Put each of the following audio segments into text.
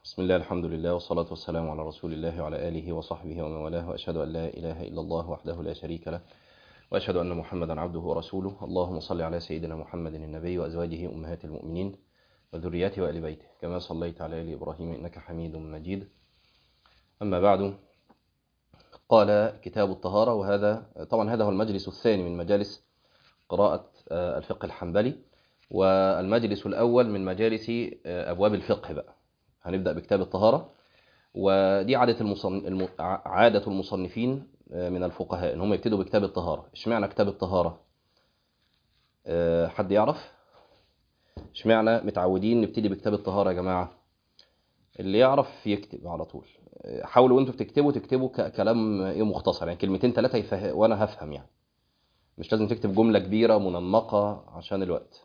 بسم الله الحمد لله والصلاة والسلام على رسول الله وعلى آله وصحبه ومن والاه وأشهد أن لا إله إلا الله وحده لا شريك له وأشهد أن محمدا عبده ورسوله اللهم صل على سيدنا محمد النبي وأزواجه أمهات المؤمنين وذريته وآل بيته كما صليت على آل إبراهيم إنك حميد مجيد أما بعد قال كتاب الطهارة وهذا طبعا هذا هو المجلس الثاني من مجالس قراءة الفقه الحنبلي والمجلس الأول من مجالس أبواب الفقه بقى هنبدأ بكتاب الطهارة ودي عادة المصن... الم... عادة المصنفين من الفقهاء ان هم يبتدوا بكتاب الطهارة اشمعنى كتاب الطهارة أه حد يعرف اشمعنى متعودين نبتدي بكتاب الطهارة يا جماعة اللي يعرف يكتب على طول حاولوا وانتوا بتكتبوا تكتبوا ك... كلام ايه مختصر يعني كلمتين ثلاثة يفه... وانا هفهم يعني مش لازم تكتب جملة كبيرة منمقة عشان الوقت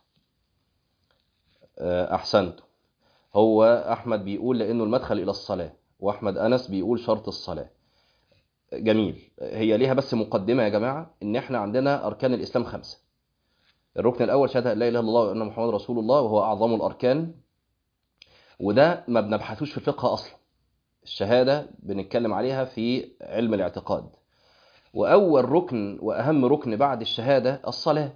أه احسنتم هو احمد بيقول لانه المدخل الى الصلاه واحمد انس بيقول شرط الصلاه جميل هي ليها بس مقدمه يا جماعه ان احنا عندنا اركان الاسلام خمسه الركن الاول شهاده لا اله الا الله وان محمد رسول الله وهو اعظم الاركان وده ما بنبحثوش في الفقه اصلا الشهاده بنتكلم عليها في علم الاعتقاد واول ركن واهم ركن بعد الشهاده الصلاه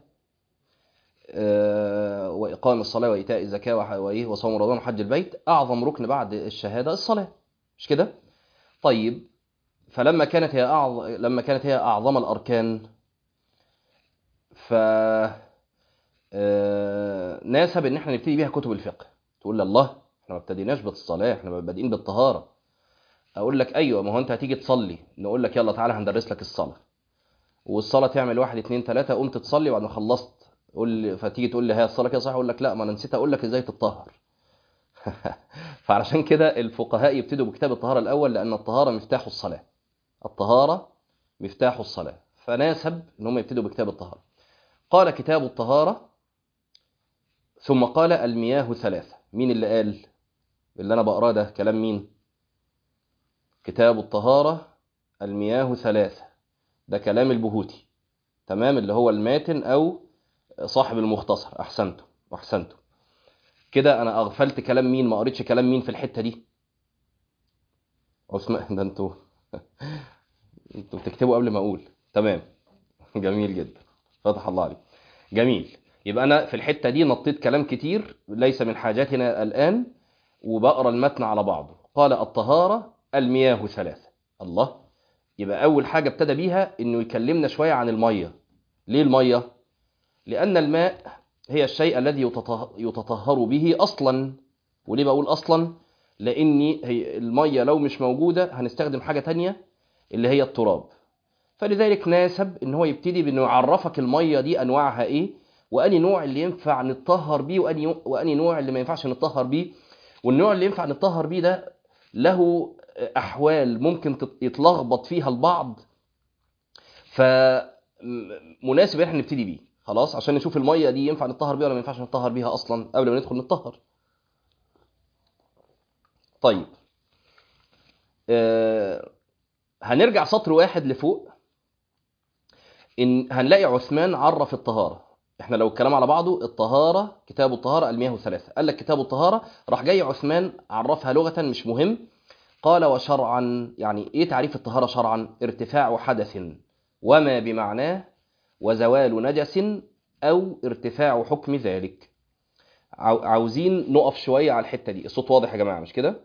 وإقام الصلاة وإيتاء الزكاة وصوم رمضان وحج البيت أعظم ركن بعد الشهادة الصلاة مش كده؟ طيب فلما كانت هي أعظم لما كانت هي أعظم الأركان ف ناسب إن احنا نبتدي بيها كتب الفقه تقول لي الله احنا ما ابتديناش بالصلاة احنا بادئين بالطهارة أقول لك أيوه ما هو أنت هتيجي تصلي نقول لك يلا تعالى هندرس لك الصلاة والصلاة تعمل واحد اتنين تلاتة قمت تصلي بعد ما خلصت قول لي فتيجي تقول لي هي الصلاه كده صح اقول لك لا ما انا نسيت اقول لك ازاي تتطهر فعلشان كده الفقهاء يبتدوا بكتاب الطهاره الاول لان الطهاره مفتاح الصلاه الطهاره مفتاح الصلاه فناسب ان هم يبتدوا بكتاب الطهاره قال كتاب الطهاره ثم قال المياه ثلاثه مين اللي قال اللي انا بقراه ده كلام مين كتاب الطهاره المياه ثلاثه ده كلام البهوتي تمام اللي هو الماتن او صاحب المختصر احسنتم احسنتم كده انا اغفلت كلام مين ما قريتش كلام مين في الحته دي عثمان ده انتوا انتوا بتكتبوا قبل ما اقول تمام جميل جدا فتح الله عليك جميل يبقى انا في الحته دي نطيت كلام كتير ليس من حاجاتنا الان وبقرا المتن على بعضه قال الطهاره المياه ثلاثه الله يبقى اول حاجه ابتدى بيها انه يكلمنا شويه عن الميه ليه الميه لأن الماء هي الشيء الذي يتطهر به أصلا وليه بقول أصلا لأن هي المية لو مش موجودة هنستخدم حاجة تانية اللي هي التراب فلذلك ناسب ان هو يبتدي بانه يعرفك المية دي انواعها ايه واني نوع اللي ينفع نتطهر بيه واني واني نوع اللي ما ينفعش نتطهر بيه والنوع اللي ينفع نتطهر بيه ده له احوال ممكن يتلخبط فيها البعض فمناسب ان احنا نبتدي بيه خلاص عشان نشوف الميه دي ينفع نتطهر بيها ولا ما ينفعش نتطهر بيها اصلا قبل ما ندخل نتطهر طيب آه هنرجع سطر واحد لفوق ان هنلاقي عثمان عرف الطهاره احنا لو الكلام على بعضه الطهاره كتاب الطهاره المياه ثلاثه قال لك كتاب الطهاره راح جاي عثمان عرفها لغه مش مهم قال وشرعا يعني ايه تعريف الطهاره شرعا ارتفاع حدث وما بمعناه وزوال نجس أو ارتفاع حكم ذلك عاوزين نقف شوية على الحتة دي الصوت واضح يا جماعة مش كده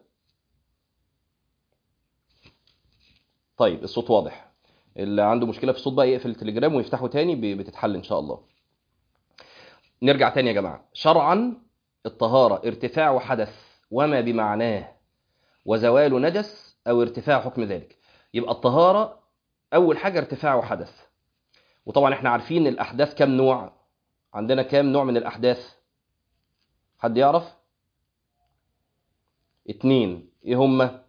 طيب الصوت واضح اللي عنده مشكلة في الصوت بقى يقفل التليجرام ويفتحه تاني بتتحل إن شاء الله نرجع تاني يا جماعة شرعا الطهارة ارتفاع حدث وما بمعناه وزوال نجس أو ارتفاع حكم ذلك يبقى الطهارة أول حاجة ارتفاع حدث وطبعا احنا عارفين الاحداث كام نوع عندنا كام نوع من الاحداث حد يعرف اتنين ايه هما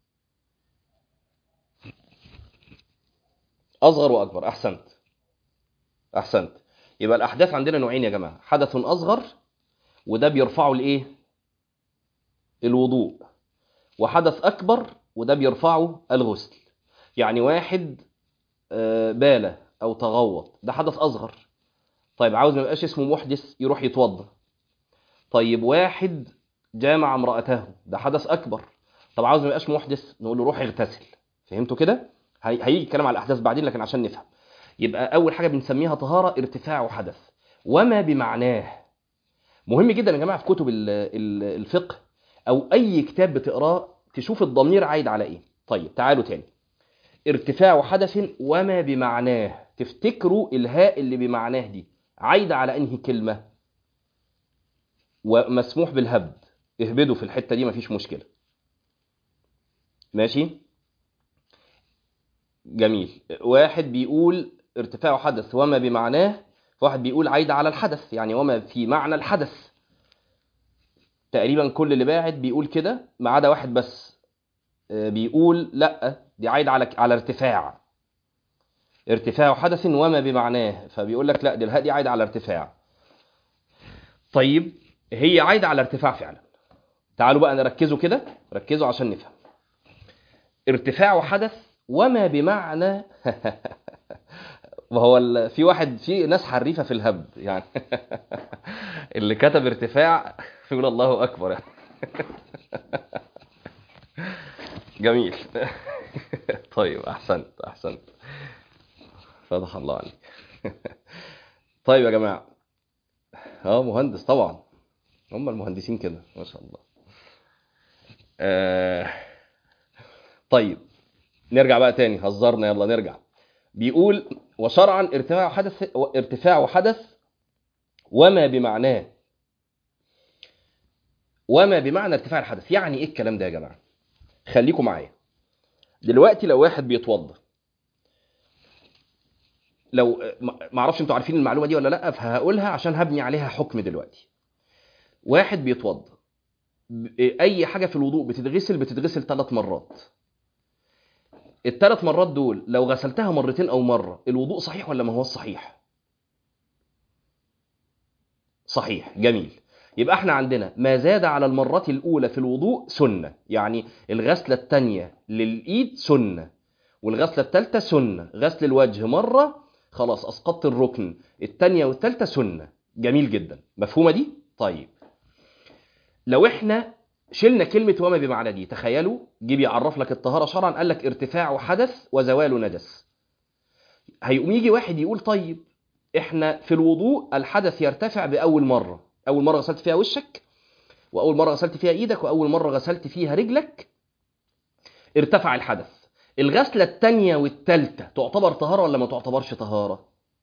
اصغر واكبر احسنت احسنت يبقى الاحداث عندنا نوعين يا جماعه حدث اصغر وده بيرفعه الايه الوضوء وحدث اكبر وده بيرفعه الغسل يعني واحد باله او تغوط ده حدث اصغر طيب عاوز ما يبقاش اسمه محدث يروح يتوضا طيب واحد جامع امرأته ده حدث أكبر طب عاوز ما يبقاش محدث نقول له روح اغتسل فهمتوا كده هي- هيجي الكلام على الاحداث بعدين لكن عشان نفهم يبقى اول حاجه بنسميها طهاره ارتفاع حدث وما بمعناه مهم جدا يا جماعه في كتب ال- ال- الفقه او اي كتاب بتقراه تشوف الضمير عايد على ايه طيب تعالوا تاني ارتفاع حدث وما بمعناه تفتكروا الهاء اللي بمعناه دي عايده على انهي كلمه ومسموح بالهبد اهبدوا في الحته دي مفيش مشكله ماشي جميل واحد بيقول ارتفاع حدث وما بمعناه واحد بيقول عايده على الحدث يعني وما في معنى الحدث تقريبا كل اللي باعت بيقول كده ما عدا واحد بس آه، بيقول لا دي عايده على على ارتفاع ارتفاع حدث وما بمعناه فبيقول لك لا دي الهاء دي عايده على ارتفاع طيب هي عايده على ارتفاع فعلا تعالوا بقى نركزوا كده ركزوا عشان نفهم ارتفاع حدث وما بمعنى ما هو ال- في واحد في ناس حريفه في الهبد يعني اللي كتب ارتفاع يقول الله اكبر يعني. جميل طيب احسنت احسنت فتح الله عليك طيب يا جماعه اه مهندس طبعا هم المهندسين كده ما شاء الله آه طيب نرجع بقى تاني هزرنا يلا نرجع بيقول وشرعا ارتفاع حدث ارتفاع حدث وما بمعناه وما بمعنى ارتفاع الحدث يعني ايه الكلام ده يا جماعه خليكم معايا دلوقتي لو واحد بيتوضى لو ما اعرفش انتوا عارفين المعلومه دي ولا لا فهقولها عشان هبني عليها حكم دلوقتي واحد بيتوضى ب- اي حاجه في الوضوء بتتغسل بتتغسل ثلاث مرات الثلاث مرات دول لو غسلتها مرتين او مره الوضوء صحيح ولا ما هو صحيح صحيح جميل يبقى احنا عندنا ما زاد على المرة الأولى في الوضوء سنة يعني الغسلة الثانية للإيد سنة والغسلة الثالثة سنة غسل الوجه مرة خلاص أسقطت الركن الثانية والثالثة سنة جميل جدا مفهومة دي؟ طيب لو احنا شلنا كلمة وما بمعنى دي تخيلوا جه بيعرف لك الطهارة شرعا قال لك ارتفاع حدث وزوال نجس هيقوم يجي واحد يقول طيب احنا في الوضوء الحدث يرتفع بأول مرة أول مرة غسلت فيها وشك وأول مرة غسلت فيها إيدك وأول مرة غسلت فيها رجلك ارتفع الحدث الغسلة الثانية والثالثة تعتبر طهارة ولا ما تعتبرش طهارة؟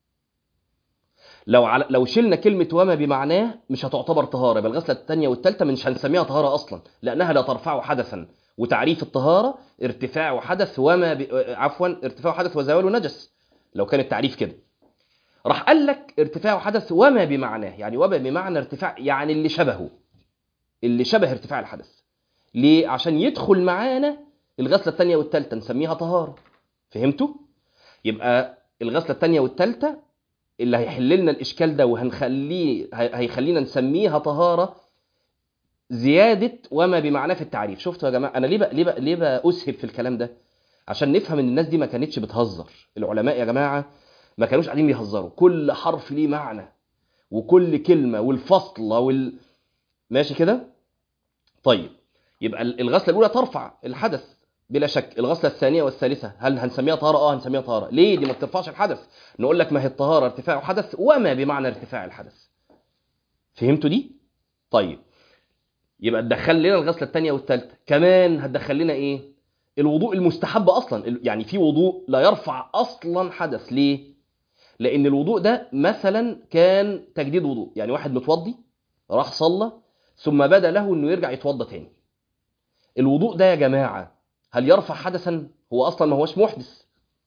لو على لو شلنا كلمة وما بمعناه مش هتعتبر طهارة يبقى الغسلة الثانية والثالثة مش هنسميها طهارة أصلا لأنها لا ترفع حدثا وتعريف الطهارة ارتفاع حدث وما ب... عفوا ارتفاع حدث وزوال نجس لو كان التعريف كده راح قال لك ارتفاع حدث وما بمعناه يعني وما بمعنى ارتفاع يعني اللي شبهه اللي شبه ارتفاع الحدث ليه عشان يدخل معانا الغسله الثانيه والثالثه نسميها طهاره فهمتوا يبقى الغسله الثانيه والثالثه اللي هيحل لنا الاشكال ده وهنخليه هي- هيخلينا نسميها طهاره زياده وما بمعناه في التعريف شفتوا يا جماعه انا ليه بقى ليه بقى ليه بقى اسهب في الكلام ده عشان نفهم ان الناس دي ما كانتش بتهزر العلماء يا جماعه ما كانوش قاعدين بيهزروا كل حرف ليه معنى وكل كلمه والفصله وال ماشي كده طيب يبقى الغسله الاولى ترفع الحدث بلا شك الغسله الثانيه والثالثه هل هنسميها طهاره اه هنسميها طهاره ليه دي ما بترفعش الحدث نقول لك ما هي الطهاره ارتفاع حدث وما بمعنى ارتفاع الحدث فهمتوا دي طيب يبقى تدخل لنا الغسله الثانيه والثالثه كمان هتدخل لنا ايه الوضوء المستحب اصلا يعني في وضوء لا يرفع اصلا حدث ليه لان الوضوء ده مثلا كان تجديد وضوء يعني واحد متوضي راح صلى ثم بدا له انه يرجع يتوضى تاني الوضوء ده يا جماعه هل يرفع حدثا هو اصلا ما هوش محدث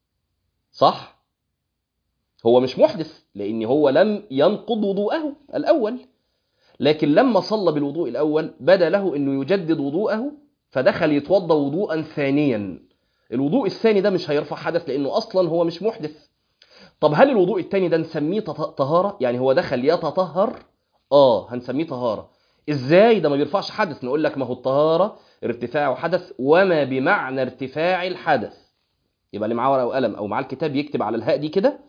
صح هو مش محدث لان هو لم ينقض وضوءه الاول لكن لما صلى بالوضوء الاول بدا له انه يجدد وضوءه فدخل يتوضا وضوءا ثانيا الوضوء الثاني ده مش هيرفع حدث لانه اصلا هو مش محدث طب هل الوضوء الثاني ده نسميه تط- طهاره يعني هو دخل يتطهر اه هنسميه طهاره ازاي ده ما بيرفعش حدث نقول لك ما هو الطهاره ارتفاع حدث وما بمعنى ارتفاع الحدث يبقى اللي معاه ورقه وقلم او معاه الكتاب يكتب على الهاء دي كده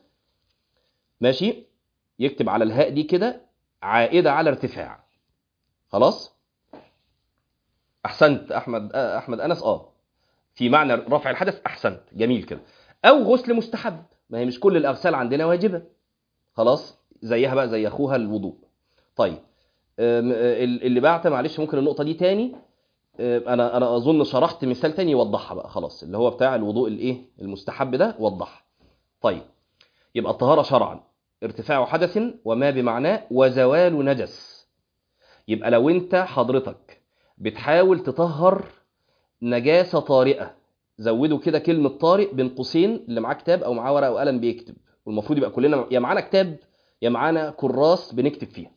ماشي يكتب على الهاء دي كده عائده على ارتفاع خلاص احسنت احمد آه، احمد انس اه في معنى رفع الحدث احسنت جميل كده او غسل مستحب ما هي مش كل الاغسال عندنا واجبه خلاص زيها بقى زي اخوها الوضوء طيب أم، آه، اللي بعت معلش ممكن النقطه دي تاني أم، انا انا اظن شرحت مثال تاني يوضحها بقى خلاص اللي هو بتاع الوضوء الايه المستحب ده وضحها طيب يبقى الطهاره شرعا ارتفاع حدث وما بمعناه وزوال نجس يبقى لو انت حضرتك بتحاول تطهر نجاسه طارئه زودوا كده كلمه طارئ بين قوسين اللي معاه كتاب او معاه ورقه وقلم بيكتب والمفروض يبقى كلنا يا معانا كتاب يا معانا كراس بنكتب فيها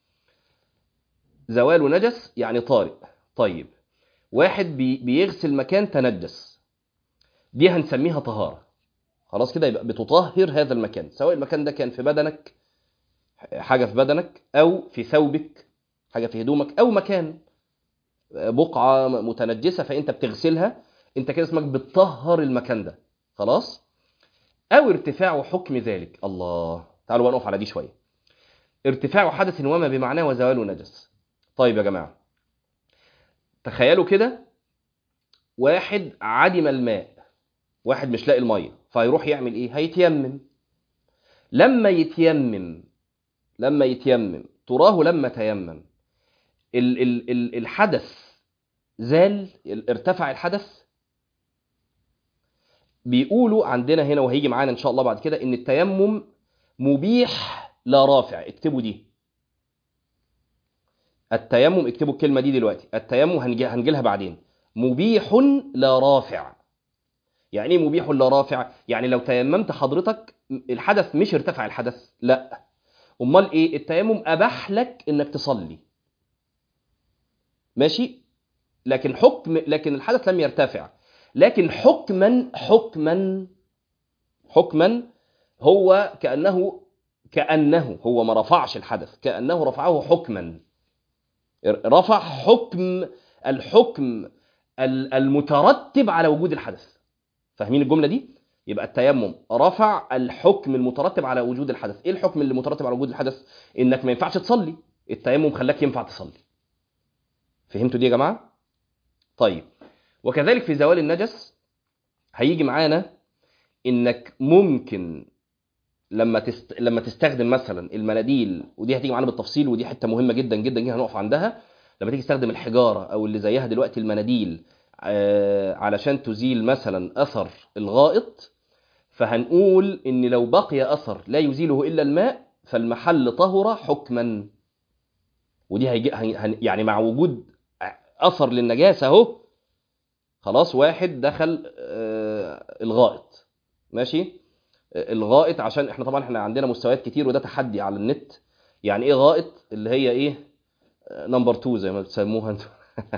زوال نجس يعني طارئ طيب واحد بي بيغسل مكان تنجس دي هنسميها طهاره خلاص كده يبقى بتطهر هذا المكان سواء المكان ده كان في بدنك حاجه في بدنك او في ثوبك حاجه في هدومك او مكان بقعه متنجسه فانت بتغسلها انت كده اسمك بتطهر المكان ده خلاص او ارتفاع حكم ذلك الله تعالوا بقى نقف على دي شويه ارتفاع حدث وما بمعناه وزوال نجس طيب يا جماعه تخيلوا كده واحد عدم الماء واحد مش لاقي الميه فيروح يعمل ايه هيتيمم لما يتيمم لما يتيمم تراه لما تيمم ال ال ال الحدث زال ارتفع الحدث بيقولوا عندنا هنا وهيجي معانا ان شاء الله بعد كده ان التيمم مبيح لا رافع اكتبوا دي التيمم اكتبوا الكلمه دي دلوقتي التيمم هنجي هنجيلها بعدين مبيح لا رافع يعني ايه مبيح لا رافع يعني لو تيممت حضرتك الحدث مش ارتفع الحدث لا امال ايه التيمم اباح لك انك تصلي ماشي لكن حكم لكن الحدث لم يرتفع لكن حكما حكما حكما هو كانه كانه هو ما رفعش الحدث كانه رفعه حكما رفع حكم الحكم المترتب على وجود الحدث فاهمين الجمله دي يبقى التيمم رفع الحكم المترتب على وجود الحدث ايه الحكم اللي مترتب على وجود الحدث انك ما ينفعش تصلي التيمم خلاك ينفع تصلي فهمتوا دي يا جماعه طيب وكذلك في زوال النجس هيجي معانا انك ممكن لما تست... لما تستخدم مثلا المناديل ودي هتيجي معانا بالتفصيل ودي حته مهمه جدا جدا جدا هنقف عندها لما تيجي تستخدم الحجاره او اللي زيها دلوقتي المناديل آه علشان تزيل مثلا اثر الغائط فهنقول ان لو بقي اثر لا يزيله الا الماء فالمحل طهر حكما ودي هيجي هن... يعني مع وجود اثر للنجاسه اهو خلاص واحد دخل آه الغائط ماشي الغائط عشان احنا طبعا احنا عندنا مستويات كتير وده تحدي على النت يعني ايه غائط اللي هي ايه نمبر 2 زي ما بتسموها انتوا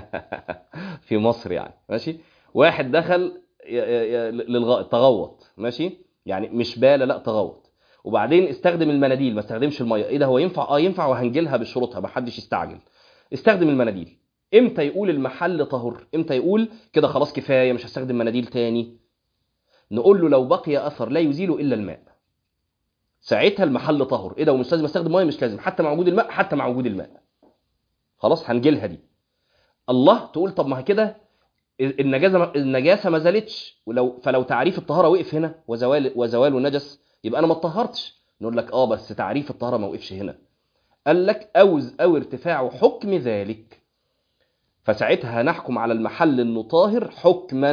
في مصر يعني ماشي واحد دخل للغائط تغوط ماشي يعني مش باله لا تغوط وبعدين استخدم المناديل ما استخدمش الميه ايه ده هو ينفع اه ينفع وهنجيلها بشروطها ما حدش يستعجل استخدم المناديل امتى يقول المحل طهر امتى يقول كده خلاص كفايه مش هستخدم مناديل تاني نقول له لو بقي اثر لا يزيل الا الماء ساعتها المحل طهر ايه ده ومش لازم استخدم ميه مش لازم حتى مع وجود الماء حتى مع وجود الماء خلاص هنجيلها دي الله تقول طب ما هي كده النجاسه النجاسه ما زالتش ولو فلو تعريف الطهاره وقف هنا وزوال وزوال النجس يبقى انا ما اتطهرتش نقول لك اه بس تعريف الطهاره ما وقفش هنا قال لك او او ارتفاع حكم ذلك فساعتها هنحكم على المحل انه طاهر حكما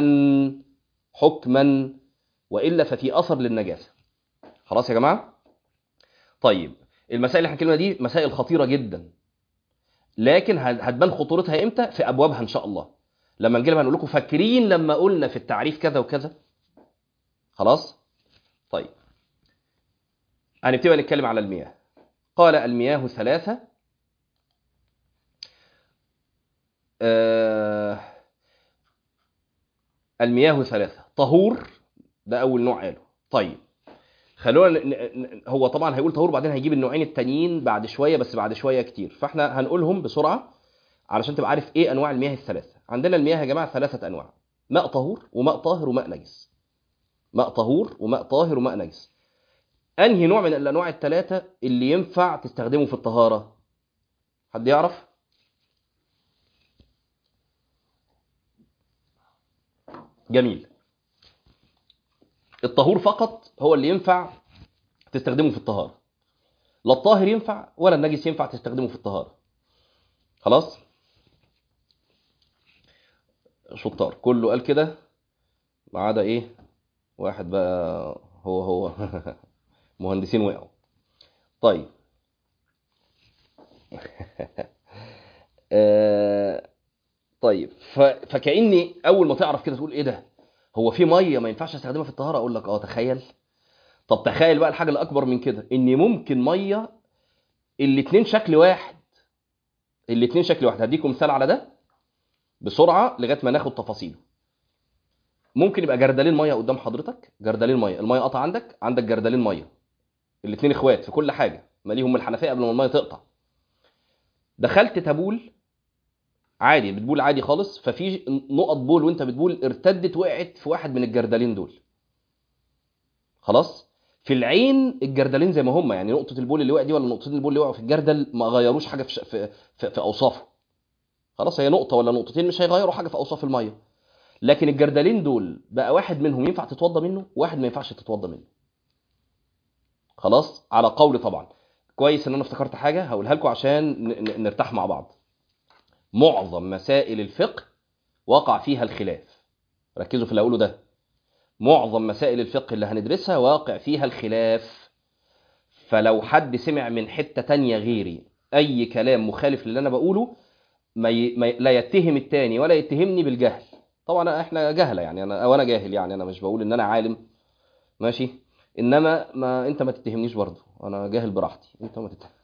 حكما والا ففي اثر للنجاسه خلاص يا جماعه طيب المسائل اللي هنتكلم دي مسائل خطيره جدا لكن هتبان خطورتها امتى في ابوابها ان شاء الله لما نجي هنقول لكم فاكرين لما قلنا في التعريف كذا وكذا خلاص طيب هنبتدي نتكلم على المياه قال المياه ثلاثه آه المياه ثلاثه طهور ده اول نوع قاله طيب خلونا ن... هو طبعا هيقول طهور بعدين هيجيب النوعين التانيين بعد شويه بس بعد شويه كتير فاحنا هنقولهم بسرعه علشان تبقى عارف ايه انواع المياه الثلاثه عندنا المياه يا جماعه ثلاثه انواع ماء طهور وماء طاهر وماء نجس ماء طهور وماء طاهر وماء نجس انهي نوع من الانواع الثلاثه اللي ينفع تستخدمه في الطهاره حد يعرف جميل الطهور فقط هو اللي ينفع تستخدمه في الطهارة لا الطاهر ينفع ولا النجس ينفع تستخدمه في الطهارة خلاص شطار كله قال كده ما عدا ايه واحد بقى هو هو مهندسين وقعوا طيب آه، طيب ف- فكأني اول ما تعرف كده تقول ايه ده هو في ميه ما ينفعش استخدمها في الطهاره اقول لك اه تخيل طب تخيل بقى الحاجه الاكبر من كده ان ممكن ميه الاتنين شكل واحد الاتنين شكل واحد هديكم مثال على ده بسرعه لغايه ما ناخد تفاصيله ممكن يبقى جردلين ميه قدام حضرتك جردلين ميه الميه قطع عندك عندك جردلين ميه الاتنين اخوات في كل حاجه ماليهم من الحنفيه قبل ما الميه تقطع دخلت تبول عادي بتبول عادي خالص ففي نقط بول وانت بتبول ارتدت وقعت في واحد من الجردلين دول خلاص في العين الجردلين زي ما هم يعني نقطه البول اللي وقع دي ولا نقطتين البول اللي وقعوا في الجردل ما غيروش حاجه في ش- في, في, في اوصافه خلاص هي نقطه ولا نقطتين مش هيغيروا حاجه في اوصاف الميه لكن الجردلين دول بقى واحد منهم ينفع تتوضى منه واحد ما ينفعش تتوضى منه خلاص على قول طبعا كويس ان انا افتكرت حاجه هقولها لكم عشان ن- ن- نرتاح مع بعض معظم مسائل الفقه وقع فيها الخلاف ركزوا في اللي هقوله ده معظم مسائل الفقه اللي هندرسها واقع فيها الخلاف فلو حد سمع من حتة تانية غيري أي كلام مخالف للي أنا بقوله ما ي... ما ي... لا يتهم التاني ولا يتهمني بالجهل طبعا احنا جهلة يعني أنا أو أنا جاهل يعني أنا مش بقول إن أنا عالم ماشي إنما ما أنت ما تتهمنيش برضه أنا جاهل براحتي أنت ما تتهم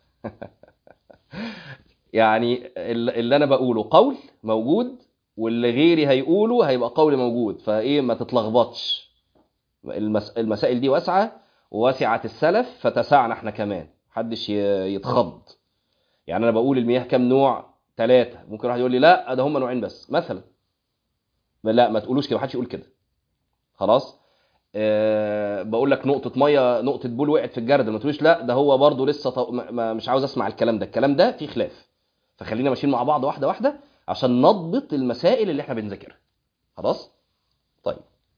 يعني ال- اللي أنا بقوله قول موجود واللي غيري هيقوله هيبقى قول موجود فايه ما تتلخبطش المس... المسائل دي واسعه ووسعت السلف فتسعنا احنا كمان محدش ي- يتخض يعني انا بقول المياه كام نوع ثلاثه ممكن واحد يقول لي لا ده هم نوعين بس مثلا لا ما تقولوش كده محدش يقول كده خلاص أه بقول لك نقطة مية نقطة بول وقعت في الجرد ما تقوليش لا ده هو برضه لسه طو... ما... ما- مش عاوز اسمع الكلام ده الكلام ده فيه خلاف فخلينا ماشيين مع بعض واحدة واحدة عشان نضبط المسائل اللي احنا بنذاكرها خلاص طيب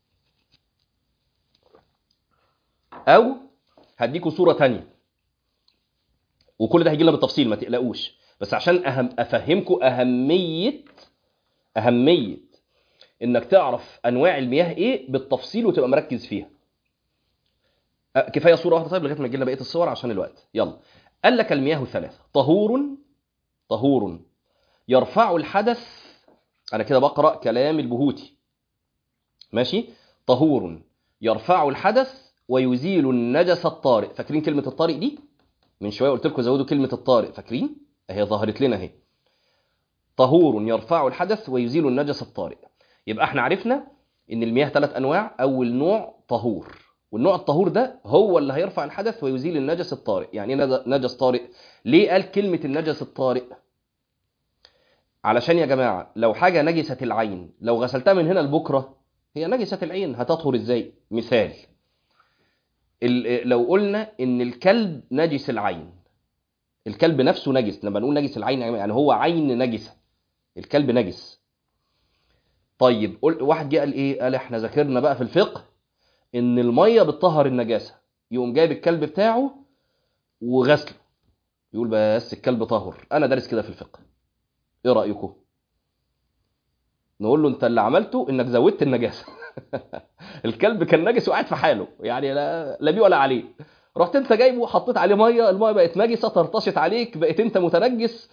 او هديكوا صورة تانية وكل ده هيجي لنا بالتفصيل ما تقلقوش بس عشان أهم افهمكم اهمية اهمية انك تعرف انواع المياه ايه بالتفصيل وتبقى مركز فيها أه، كفايه صوره واحده طيب لغايه ما تجي لنا بقيه الصور عشان الوقت يلا قال لك المياه ثلاثه طهور طهور يرفع الحدث انا كده بقرا كلام البهوتي ماشي طهور يرفع الحدث ويزيل النجس الطارئ فاكرين كلمه الطارئ دي من شويه قلت لكم زودوا كلمه الطارئ فاكرين اهي ظهرت لنا اهي طهور يرفع الحدث ويزيل النجس الطارئ يبقى احنا عرفنا ان المياه ثلاث انواع اول نوع طهور والنوع الطهور ده هو اللي هيرفع الحدث ويزيل النجس الطارئ يعني ايه نج- نجس طارئ ليه قال كلمه النجس الطارئ علشان يا جماعه لو حاجه نجسه العين لو غسلتها من هنا لبكره هي نجسه العين هتطهر ازاي مثال ال- لو قلنا ان الكلب نجس العين الكلب نفسه نجس لما نقول نجس العين يعني هو عين نجسه الكلب نجس طيب قل واحد جه قال ايه قال احنا ذاكرنا بقى في الفقه ان الميه بتطهر النجاسه يقوم جايب الكلب بتاعه وغسله يقول بس الكلب طاهر انا دارس كده في الفقه ايه رايكم نقول له انت اللي عملته انك زودت النجاسه الكلب كان نجس وقاعد في حاله يعني لا لا بيه ولا عليه رحت انت جايبه وحطيت عليه ميه الميه بقت نجسه طرطشت عليك بقيت انت متنجس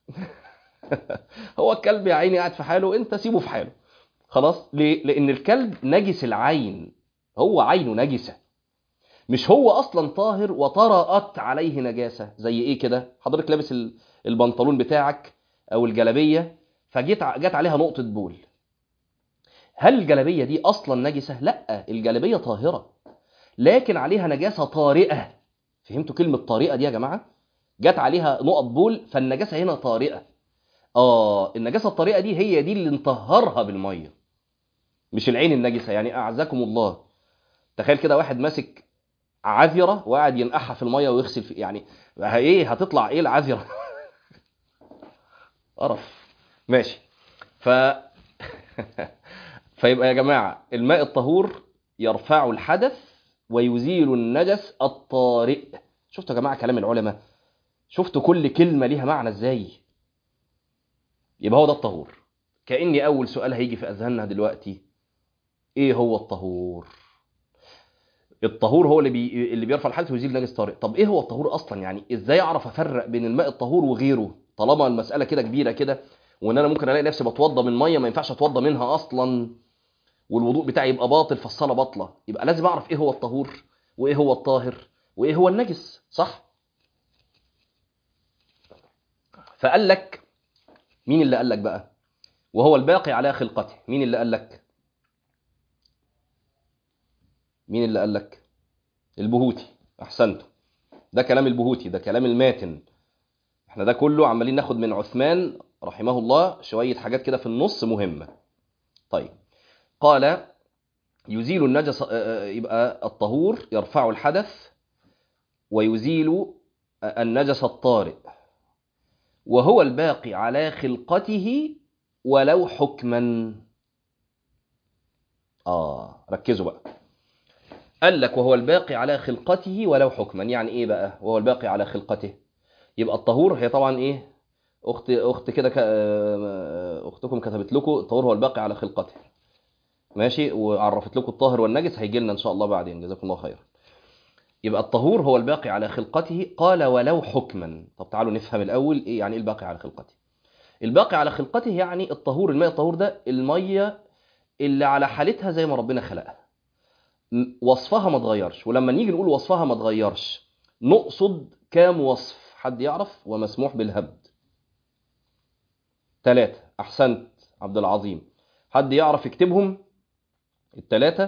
هو الكلب يا عيني قاعد في حاله انت سيبه في حاله خلاص ليه لان الكلب نجس العين هو عينه نجسه مش هو اصلا طاهر وطرأت عليه نجاسه زي ايه كده حضرتك لابس ال- البنطلون بتاعك او الجلابيه فجيت ع- جت عليها نقطه بول هل الجلابيه دي اصلا نجسه لا الجلابيه طاهره لكن عليها نجاسه طارئه فهمتوا كلمه طارئه دي يا جماعه جت عليها نقط بول فالنجاسه هنا طارئه اه النجاسه الطارئه دي هي دي اللي نطهرها بالميه مش العين النجسه يعني اعزكم الله تخيل كده واحد ماسك عذره وقاعد ينقعها في الميه ويغسل في يعني ه- ايه هتطلع ايه العذره قرف ماشي ف فيبقى يا جماعة الماء الطهور يرفع الحدث ويزيل النجس الطارئ شفتوا يا جماعة كلام العلماء شفتوا كل كلمة ليها معنى ازاي يبقى هو ده الطهور كأني أول سؤال هيجي في أذهاننا دلوقتي إيه هو الطهور الطهور هو اللي بي... اللي بيرفع الحدث ويزيل نجس طارئ طب ايه هو الطهور اصلا يعني ازاي اعرف افرق بين الماء الطهور وغيره طالما المساله كده كبيره كده وان انا ممكن الاقي نفسي بتوضى من ميه ما ينفعش اتوضى منها اصلا والوضوء بتاعي يبقى باطل فالصلاه باطله يبقى لازم اعرف ايه هو الطهور وايه هو الطاهر وايه هو النجس صح فقال لك مين اللي قال لك بقى وهو الباقي على خلقته مين اللي قال لك مين اللي قال لك البهوتي احسنتوا ده كلام البهوتي ده كلام الماتن احنا ده كله عمالين ناخد من عثمان رحمه الله شويه حاجات كده في النص مهمه طيب قال يزيل النجس يبقى الطهور يرفع الحدث ويزيل النجس الطارئ وهو الباقي على خلقته ولو حكما اه ركزوا بقى قال لك وهو الباقي على خلقته ولو حكما يعني ايه بقى وهو الباقي على خلقته يبقى الطهور هي طبعا ايه اخت اخت كده ك... اختكم كتبت لكم الطهور هو الباقي على خلقته ماشي وعرفت لكم الطاهر والنجس هيجي لنا ان شاء الله بعدين جزاكم الله خير يبقى الطهور هو الباقي على خلقته قال ولو حكما طب تعالوا نفهم الاول ايه يعني ايه الباقي على خلقته الباقي على خلقته يعني الطهور الماء الطهور ده الميه اللي على حالتها زي ما ربنا خلقها وصفها ما اتغيرش ولما نيجي نقول وصفها ما اتغيرش نقصد كام وصف حد يعرف ومسموح بالهبد ثلاثة أحسنت عبد العظيم حد يعرف يكتبهم الثلاثة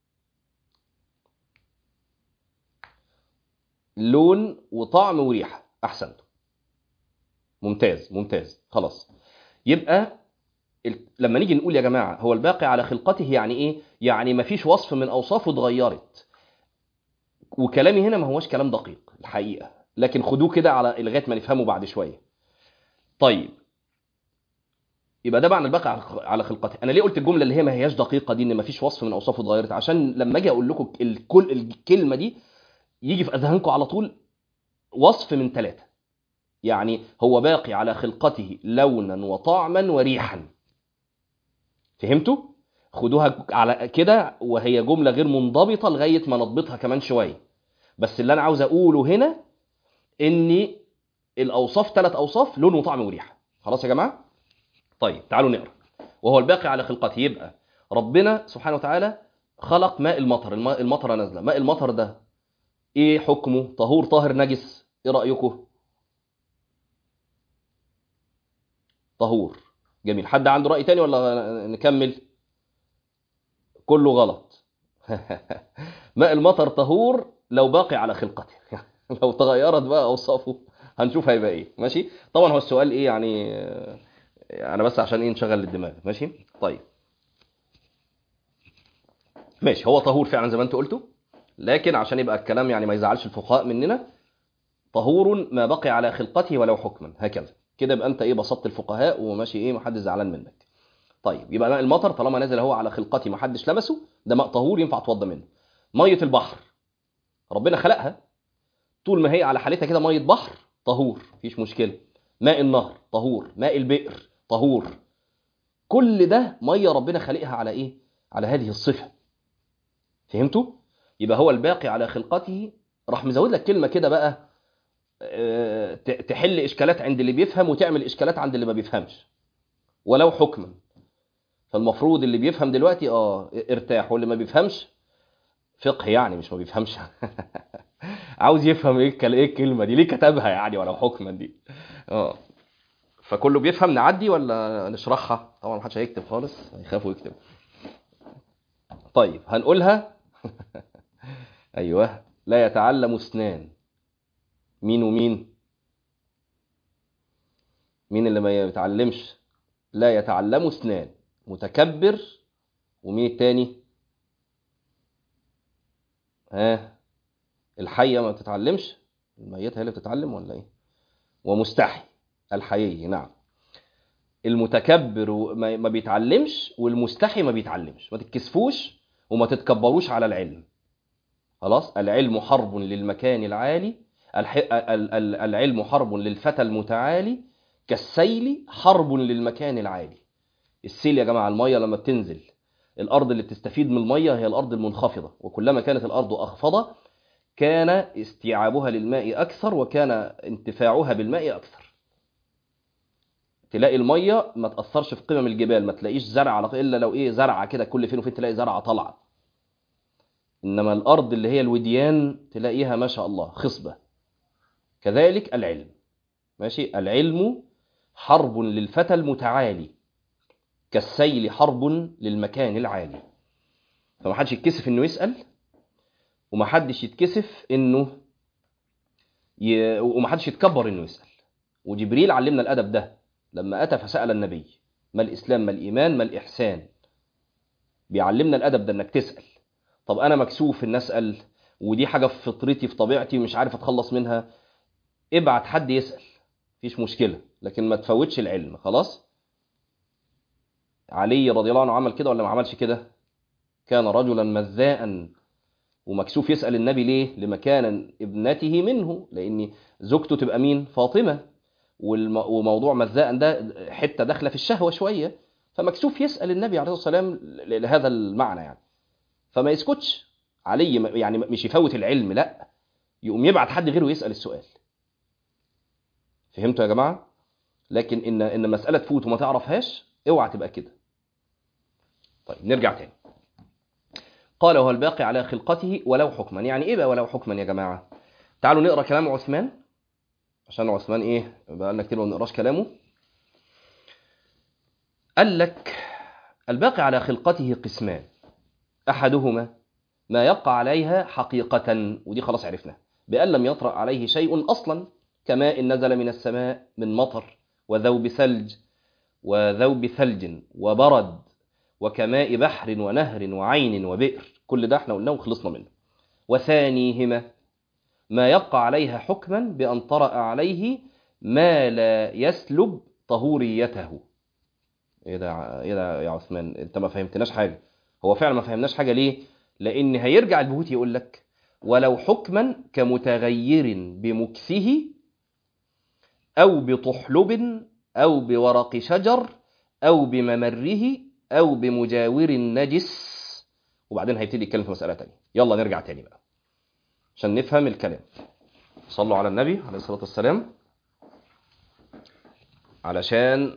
لون وطعم وريحة أحسنت ممتاز ممتاز خلاص يبقى لما نيجي نقول يا جماعة هو الباقي على خلقته يعني إيه؟ يعني مفيش وصف من أوصافه اتغيرت وكلامي هنا ما هوش كلام دقيق الحقيقة لكن خدوه كده على لغاية ما نفهمه بعد شوية طيب يبقى ده معنى الباقي على خلقته انا ليه قلت الجمله اللي هي ما هياش دقيقه دي ان ما فيش وصف من اوصافه اتغيرت عشان لما اجي اقول لكم الكل الكلمه دي يجي في اذهانكم على طول وصف من ثلاثه يعني هو باقي على خلقته لونا وطعما وريحا فهمتوا خدوها على كده وهي جمله غير منضبطه لغايه ما نضبطها كمان شويه بس اللي انا عاوز اقوله هنا ان الاوصاف ثلاث اوصاف لون وطعم وريحه خلاص يا جماعه طيب تعالوا نقرا وهو الباقي على خلقته يبقى ربنا سبحانه وتعالى خلق ماء المطر الماء المطره نازله ماء المطر ده ايه حكمه طهور طاهر نجس ايه رايكم طهور جميل حد عنده راي تاني ولا نكمل كله غلط ماء المطر طهور لو باقي على خلقته لو تغيرت بقى اوصافه هنشوف هيبقى ايه ماشي طبعا هو السؤال ايه يعني انا بس عشان ايه نشغل الدماغ ماشي طيب ماشي هو طهور فعلا زي ما انت قلتوا لكن عشان يبقى الكلام يعني ما يزعلش الفقهاء مننا طهور ما بقي على خلقته ولو حكما هكذا كده يبقى انت ايه بسطت الفقهاء وماشي ايه ما حدش زعلان منك طيب يبقى ماء المطر طالما نزل هو على خلقته ما حدش لمسه ده ماء طهور ينفع اتوضى منه ميه البحر ربنا خلقها طول ما هي على حالتها كده ميه بحر طهور مفيش مشكله ماء النهر طهور ماء البئر طهور كل ده ميه ربنا خلقها على ايه على هذه الصفه فهمتوا يبقى هو الباقي على خلقته راح مزود لك كلمه كده بقى تحل اشكالات عند اللي بيفهم وتعمل اشكالات عند اللي ما بيفهمش ولو حكما فالمفروض اللي بيفهم دلوقتي اه ارتاح واللي ما بيفهمش فقه يعني مش ما بيفهمش عاوز يفهم ايه ايه الكلمه دي ليه كتبها يعني ولو حكما دي اه فكله بيفهم نعدي ولا نشرحها طبعا محدش هيكتب خالص هيخافوا يكتب طيب هنقولها ايوه لا يتعلم اثنان مين ومين مين اللي ما يتعلمش لا يتعلم اثنان متكبر ومين التاني ها الحية ما بتتعلمش الميتة هي اللي بتتعلم ولا ايه ومستحي الحيي نعم المتكبر ما ما بيتعلمش والمستحي ما بيتعلمش ما تتكسفوش وما تتكبروش على العلم خلاص العلم حرب للمكان العالي الح... ال- ال- العلم حرب للفتى المتعالي كالسيل حرب للمكان العالي السيل يا جماعه الميه لما بتنزل الارض اللي بتستفيد من الميه هي الارض المنخفضه وكلما كانت الارض اخفضه كان استيعابها للماء اكثر وكان انتفاعها بالماء اكثر تلاقي الميه ما تاثرش في قمم الجبال ما تلاقيش زرع على الا لو ايه زرعه كده كل فين وفين تلاقي زرعه طالعه انما الارض اللي هي الوديان تلاقيها ما شاء الله خصبه كذلك العلم ماشي العلم حرب للفتى المتعالي كالسيل حرب للمكان العالي فما حدش يتكسف انه يسال وما حدش يتكسف انه ي... وما حدش يتكبر انه يسال وجبريل علمنا الادب ده لما اتى فسال النبي ما الاسلام ما الايمان ما الاحسان بيعلمنا الادب ده انك تسال طب انا مكسوف ان اسال ودي حاجه في فطرتي في طبيعتي مش عارف اتخلص منها ابعت حد يسال مفيش مشكله لكن ما تفوتش العلم خلاص علي رضي الله عنه عمل كده ولا ما عملش كده كان رجلا مذاء ومكسوف يسال النبي ليه لمكان ابنته منه لان زوجته تبقى مين فاطمه والم... وموضوع مذاء ده حته داخله في الشهوه شويه فمكسوف يسال النبي عليه الصلاه والسلام ل- لهذا المعنى يعني فما يسكتش علي م- يعني مش يفوت العلم لا يقوم يبعت حد غيره يسال السؤال فهمتوا يا جماعه لكن ان ان مساله تفوت وما تعرفهاش اوعى تبقى كده طيب نرجع تاني قال وهو الباقي على خلقته ولو حكما يعني ايه بقى ولو حكما يا جماعه تعالوا نقرا كلام عثمان عشان عثمان ايه بقى لنا كتير ما بنقراش كلامه قال لك الباقي على خلقته قسمان احدهما ما يبقى عليها حقيقة ودي خلاص عرفنا بأن لم يطرأ عليه شيء أصلا كماء نزل من السماء من مطر وذوب ثلج وذوب ثلج وبرد وكماء بحر ونهر وعين وبئر كل ده احنا قلناه وخلصنا منه وثانيهما ما يبقى عليها حكما بأن طرأ عليه ما لا يسلب طهوريته ايه ده يا- ايه ده يا عثمان انت ما فهمتناش حاجه هو فعلا ما فهمناش حاجه ليه لان هيرجع البهوت يقول لك ولو حكما كمتغير بمكثه او بطحلب او بورق شجر او بممره او بمجاور نجس وبعدين هيبتدي يتكلم في مساله تانية يلا نرجع تاني بقى عشان نفهم الكلام صلوا على النبي عليه الصلاه والسلام علشان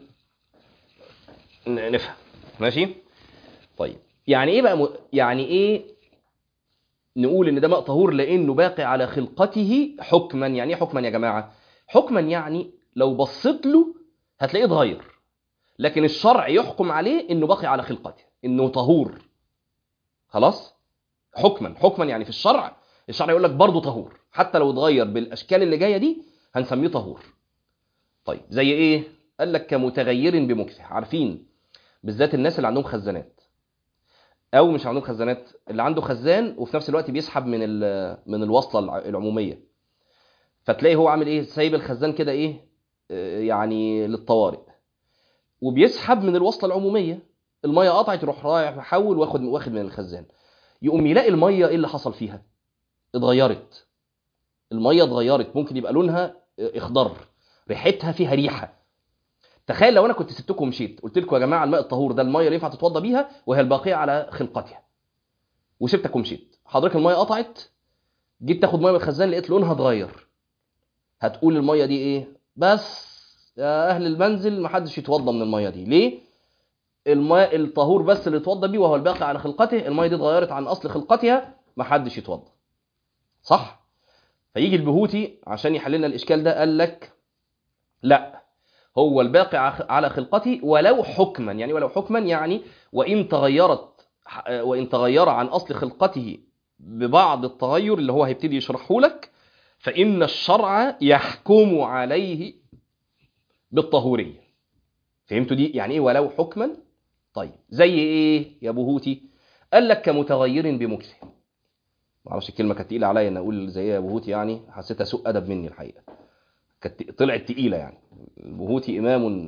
ن- نفهم ماشي طيب يعني ايه بقى م... يعني ايه نقول ان ده ماء طهور لانه باقي على خلقته حكما يعني ايه حكما يا جماعه حكما يعني لو بصيت له هتلاقيه اتغير لكن الشرع يحكم عليه انه باقي على خلقته انه طهور خلاص حكما حكما يعني في الشرع الشرع يقول لك برضه طهور حتى لو اتغير بالاشكال اللي جايه دي هنسميه طهور طيب زي ايه قال لك كمتغير بمكثه عارفين بالذات الناس اللي عندهم خزانات او مش عندهم خزانات اللي عنده خزان وفي نفس الوقت بيسحب من ال- من الوصله الع- العموميه فتلاقي هو عامل ايه سايب الخزان كده ايه آه، يعني للطوارئ وبيسحب من الوصله العموميه الميه قطعت يروح رايح محول واخد واخد من الخزان يقوم يلاقي الميه ايه اللي حصل فيها اتغيرت الميه اتغيرت ممكن يبقى لونها اخضر ريحتها فيها ريحه تخيل لو انا كنت سبتكم ومشيت قلت لكم يا جماعه الماء الطهور ده الميه اللي ينفع تتوضى بيها وهي الباقيه على خلقتها وسبتك ومشيت حضرتك الميه قطعت جيت تاخد ميه من الخزان لقيت لونها اتغير هتقول الميه دي ايه بس يا اهل المنزل محدش يتوضى من الميه دي ليه الماء الطهور بس اللي يتوضى بيه وهو الباقي على خلقته الميه دي اتغيرت عن اصل خلقتها محدش يتوضى صح فيجي البهوتي عشان يحل لنا الاشكال ده قال لك لا هو الباقي ع- على خلقته ولو حكما يعني ولو حكما يعني وان تغيرت وان تغير عن اصل خلقته ببعض التغير اللي هو هيبتدي يشرحه لك فان الشرع يحكم عليه بالطهوريه فهمتوا دي يعني ايه ولو حكما طيب زي ايه يا بهوتي قال لك كمتغير بمكثه معرفش الكلمه كانت تقيله عليا ان اقول زي ايه يا بهوتي يعني حسيتها سوء ادب مني الحقيقه كانت طلعت تقيله يعني البهوتي امام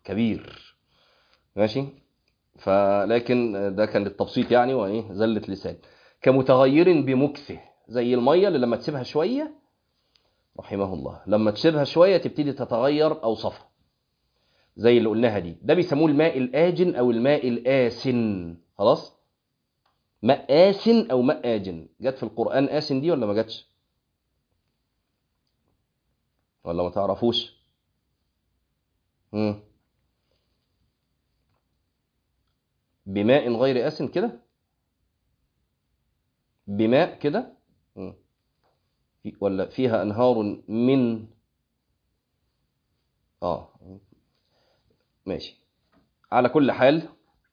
كبير ماشي فلكن ده كان للتبسيط يعني وايه زله لسان كمتغير بمكثه زي الميه اللي لما تسيبها شويه رحمه الله لما تسيبها شويه تبتدي تتغير اوصافها زي اللي قلناها دي ده بيسموه الماء الآجن أو الماء الآسن خلاص ماء آسن أو ماء آجن جت في القرآن آسن دي ولا ما جاتش ولا ما تعرفوش مم. بماء غير آسن كده بماء كده مم. في- ولا فيها أنهار من اه ماشي على كل حال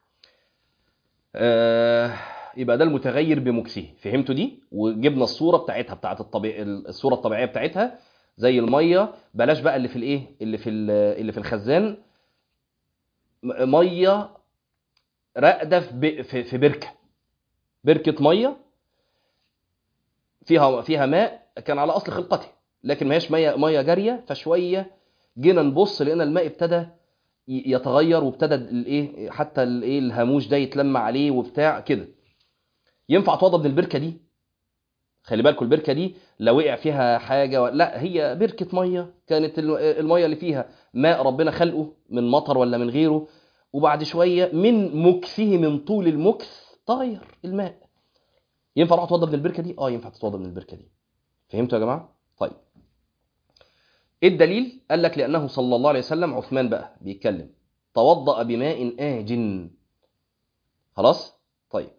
آه يبقى ده المتغير بمكسه فهمتوا دي وجبنا الصوره بتاعتها بتاعت الطبيعي الصوره الطبيعيه بتاعتها زي الميه بلاش بقى اللي في الايه اللي في ال- اللي في الخزان م- ميه راقده في ب- في في بركه بركه ميه فيها فيها ماء كان على اصل خلقته لكن ما هيش ميه ميه جاريه فشويه جينا نبص لقينا الماء ابتدى ي- يتغير وابتدى الايه حتى الايه الهاموش ده يتلم عليه وبتاع كده ينفع توضى من البركه دي خلي بالكم البركه دي لو وقع فيها حاجه و... لا هي بركه ميه كانت ال- الميه اللي فيها ماء ربنا خلقه من مطر ولا من غيره وبعد شويه من مكثه من طول المكث تغير الماء ينفع اروح اتوضى من البركه دي اه ينفع تتوضى من البركه دي فهمتوا يا جماعه طيب ايه الدليل قال لك لانه صلى الله عليه وسلم عثمان بقى بيتكلم توضأ بماء آجن خلاص طيب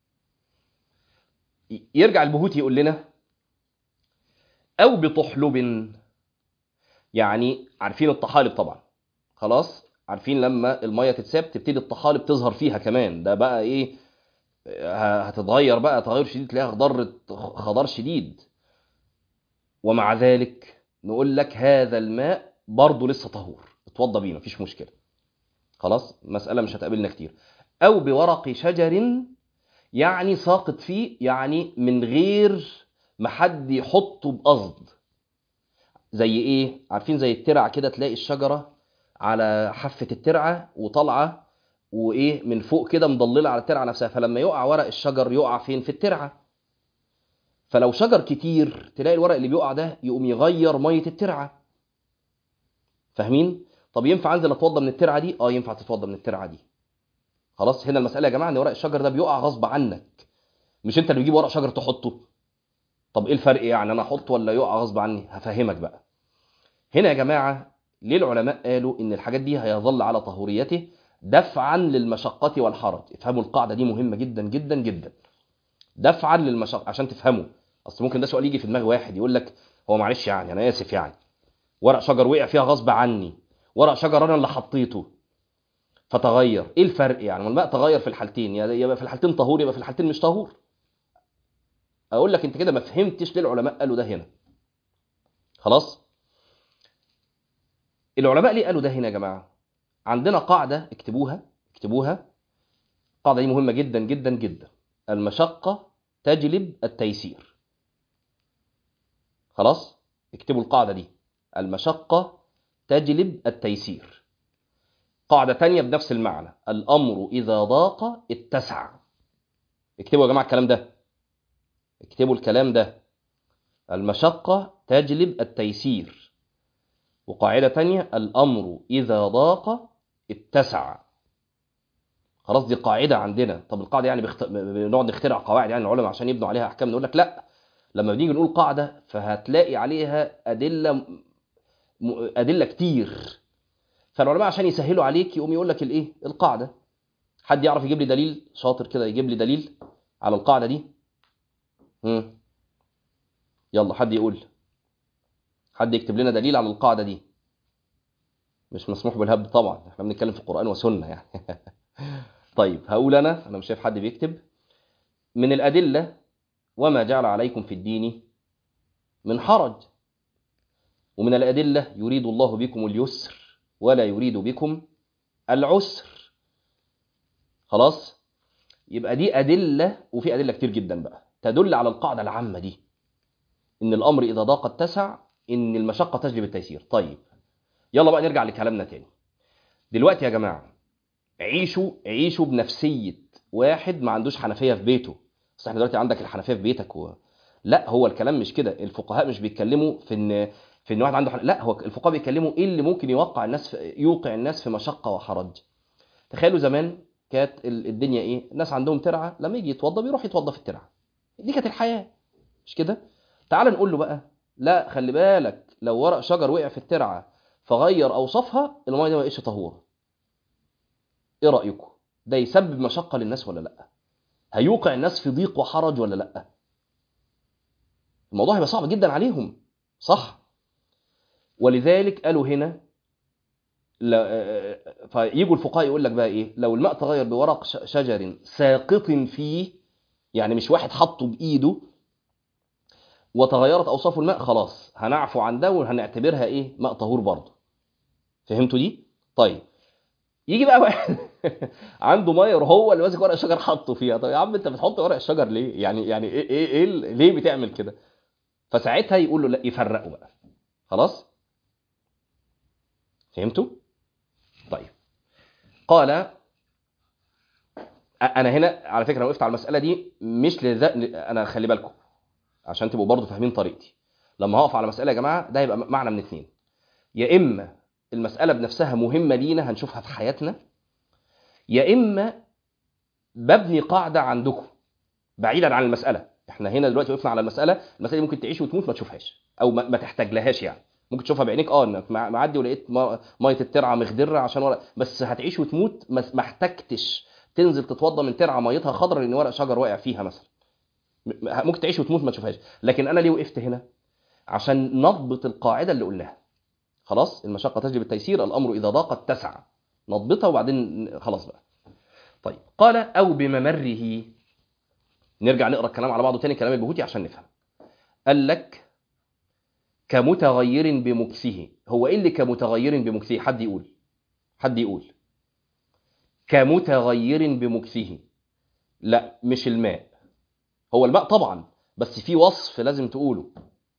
ي- يرجع البهوتي يقول لنا او بطحلب يعني عارفين الطحالب طبعا خلاص عارفين لما الميه تتساب تبتدي الطحالب تظهر فيها كمان ده بقى ايه ه- هتتغير بقى تغير شديد تلاقيها خضر خضار شديد ومع ذلك نقول لك هذا الماء برضه لسه طهور اتوضى بيه مفيش مشكله خلاص مساله مش هتقابلنا كتير او بورق شجر يعني ساقط فيه يعني من غير ما حد يحطه بقصد زي ايه عارفين زي الترع كده تلاقي الشجره على حافه الترعه وطالعه وايه من فوق كده مضلله على الترعه نفسها فلما يقع ورق الشجر يقع فين في الترعه فلو شجر كتير تلاقي الورق اللي بيقع ده يقوم يغير ميه الترعه فاهمين طب ينفع انزل اتوضى من الترعه دي اه ينفع تتوضى من الترعه دي خلاص هنا المساله يا جماعه ان ورق الشجر ده بيقع غصب عنك مش انت اللي بتجيب ورق شجر تحطه طب ايه الفرق يعني انا احطه ولا يقع غصب عني هفهمك بقى هنا يا جماعه ليه العلماء قالوا ان الحاجات دي هيظل على طهوريته دفعا للمشقه والحرج افهموا القاعده دي مهمه جدا جدا جدا دفعا للمشقه عشان تفهموا اصل ممكن ده سؤال يجي في دماغ واحد يقول لك هو معلش يعني انا اسف يعني ورق شجر وقع فيها غصب عني ورق شجر انا اللي حطيته فتغير ايه الفرق يعني ما الماء تغير في الحالتين يا يبقى في الحالتين طهور يبقى في الحالتين مش طهور اقول لك انت كده ما فهمتش ليه العلماء قالوا ده هنا خلاص العلماء ليه قالوا ده هنا يا جماعه عندنا قاعده اكتبوها اكتبوها القاعده دي مهمه جدا جدا جدا المشقه تجلب التيسير خلاص اكتبوا القاعده دي المشقه تجلب التيسير قاعده تانية بنفس المعنى الامر اذا ضاق اتسع اكتبوا يا جماعه الكلام ده اكتبوا الكلام ده المشقة تجلب التيسير وقاعدة تانية الأمر إذا ضاق اتسع خلاص دي قاعدة عندنا طب القاعدة يعني بخت... بنقعد نخترع قواعد يعني العلماء عشان يبنوا عليها أحكام نقول لك لا لما بنيجي نقول قاعدة فهتلاقي عليها أدلة م... أدلة كتير فالعلماء عشان يسهلوا عليك يقوم يقول لك الإيه القاعدة حد يعرف يجيب لي دليل شاطر كده يجيب لي دليل على القاعدة دي مم. يلا حد يقول حد يكتب لنا دليل على القاعدة دي مش مسموح بالهبد طبعا احنا بنتكلم في القرآن وسنة يعني طيب هقول انا انا مش شايف حد بيكتب من الأدلة وما جعل عليكم في الدين من حرج ومن الأدلة يريد الله بكم اليسر ولا يريد بكم العسر خلاص يبقى دي أدلة وفي أدلة كتير جدا بقى تدل على القاعدة العامة دي إن الأمر إذا ضاق اتسع إن المشقة تجلب التيسير طيب يلا بقى نرجع لكلامنا تاني دلوقتي يا جماعه عيشوا عيشوا بنفسيه واحد ما عندوش حنفيه في بيته بس احنا دلوقتي عندك الحنفيه في بيتك و... لا هو الكلام مش كده الفقهاء مش بيتكلموا في ان في ان واحد عنده حن... لا هو الفقهاء بيتكلموا ايه اللي ممكن يوقع الناس في... يوقع الناس في مشقه وحرج تخيلوا زمان كانت ال- الدنيا ايه الناس عندهم ترعه لما يجي يتوضى بيروح يتوضى في الترعه دي كانت الحياه مش كده تعال نقول له بقى لا خلي بالك لو ورق شجر وقع في الترعه فغير اوصافها الميه دي ما بقتش طهوره ايه رايكم ده يسبب مشقه للناس ولا لا هيوقع الناس في ضيق وحرج ولا لا الموضوع هيبقى صعب جدا عليهم صح ولذلك قالوا هنا لا فيجوا الفقهاء يقول لك بقى ايه لو الماء تغير بورق ش- شجر ساقط فيه يعني مش واحد حطه بايده وتغيرت اوصاف الماء خلاص هنعفو عن ده وهنعتبرها ايه ماء طهور برضه فهمتوا دي طيب يجي بقى واحد عنده ميه وهو اللي ماسك ورق الشجر حاطه فيها طب يا عم انت بتحط ورق الشجر ليه يعني يعني ايه ايه, إيه ال- ليه بتعمل كده فساعتها يقول له لا يفرقوا بقى خلاص فهمتوا طيب قال أ- انا هنا على فكره أنا وقفت على المساله دي مش لذا انا خلي بالكم عشان تبقوا برضه فاهمين طريقتي لما هقف على مساله يا جماعه ده يبقى معنى من اتنين يا اما المساله بنفسها مهمه لينا هنشوفها في حياتنا يا اما ببني قاعده عندكم بعيدا عن المساله احنا هنا دلوقتي وقفنا على المساله المساله دي ممكن تعيش وتموت ما تشوفهاش او ما, ما تحتاج لهاش يعني ممكن تشوفها بعينيك اه انك مع- معدي ولقيت ما- ميه الترعه مخضره عشان ورق بس هتعيش وتموت ما ما احتجتش تنزل تتوضى من ترعه ميتها خضراء لان ورق شجر واقع فيها مثلا م- ممكن تعيش وتموت ما تشوفهاش لكن انا ليه وقفت هنا عشان نضبط القاعده اللي قلناها خلاص المشقه تجلب التيسير الامر اذا ضاق اتسع نضبطها وبعدين خلاص بقى طيب قال او بممره نرجع نقرا الكلام على بعضه تاني كلام البهوتي عشان نفهم قال لك كمتغير بمكسه هو ايه اللي كمتغير بمكسه حد يقول حد يقول كمتغير بمكسه لا مش الماء هو الماء طبعا بس في وصف لازم تقوله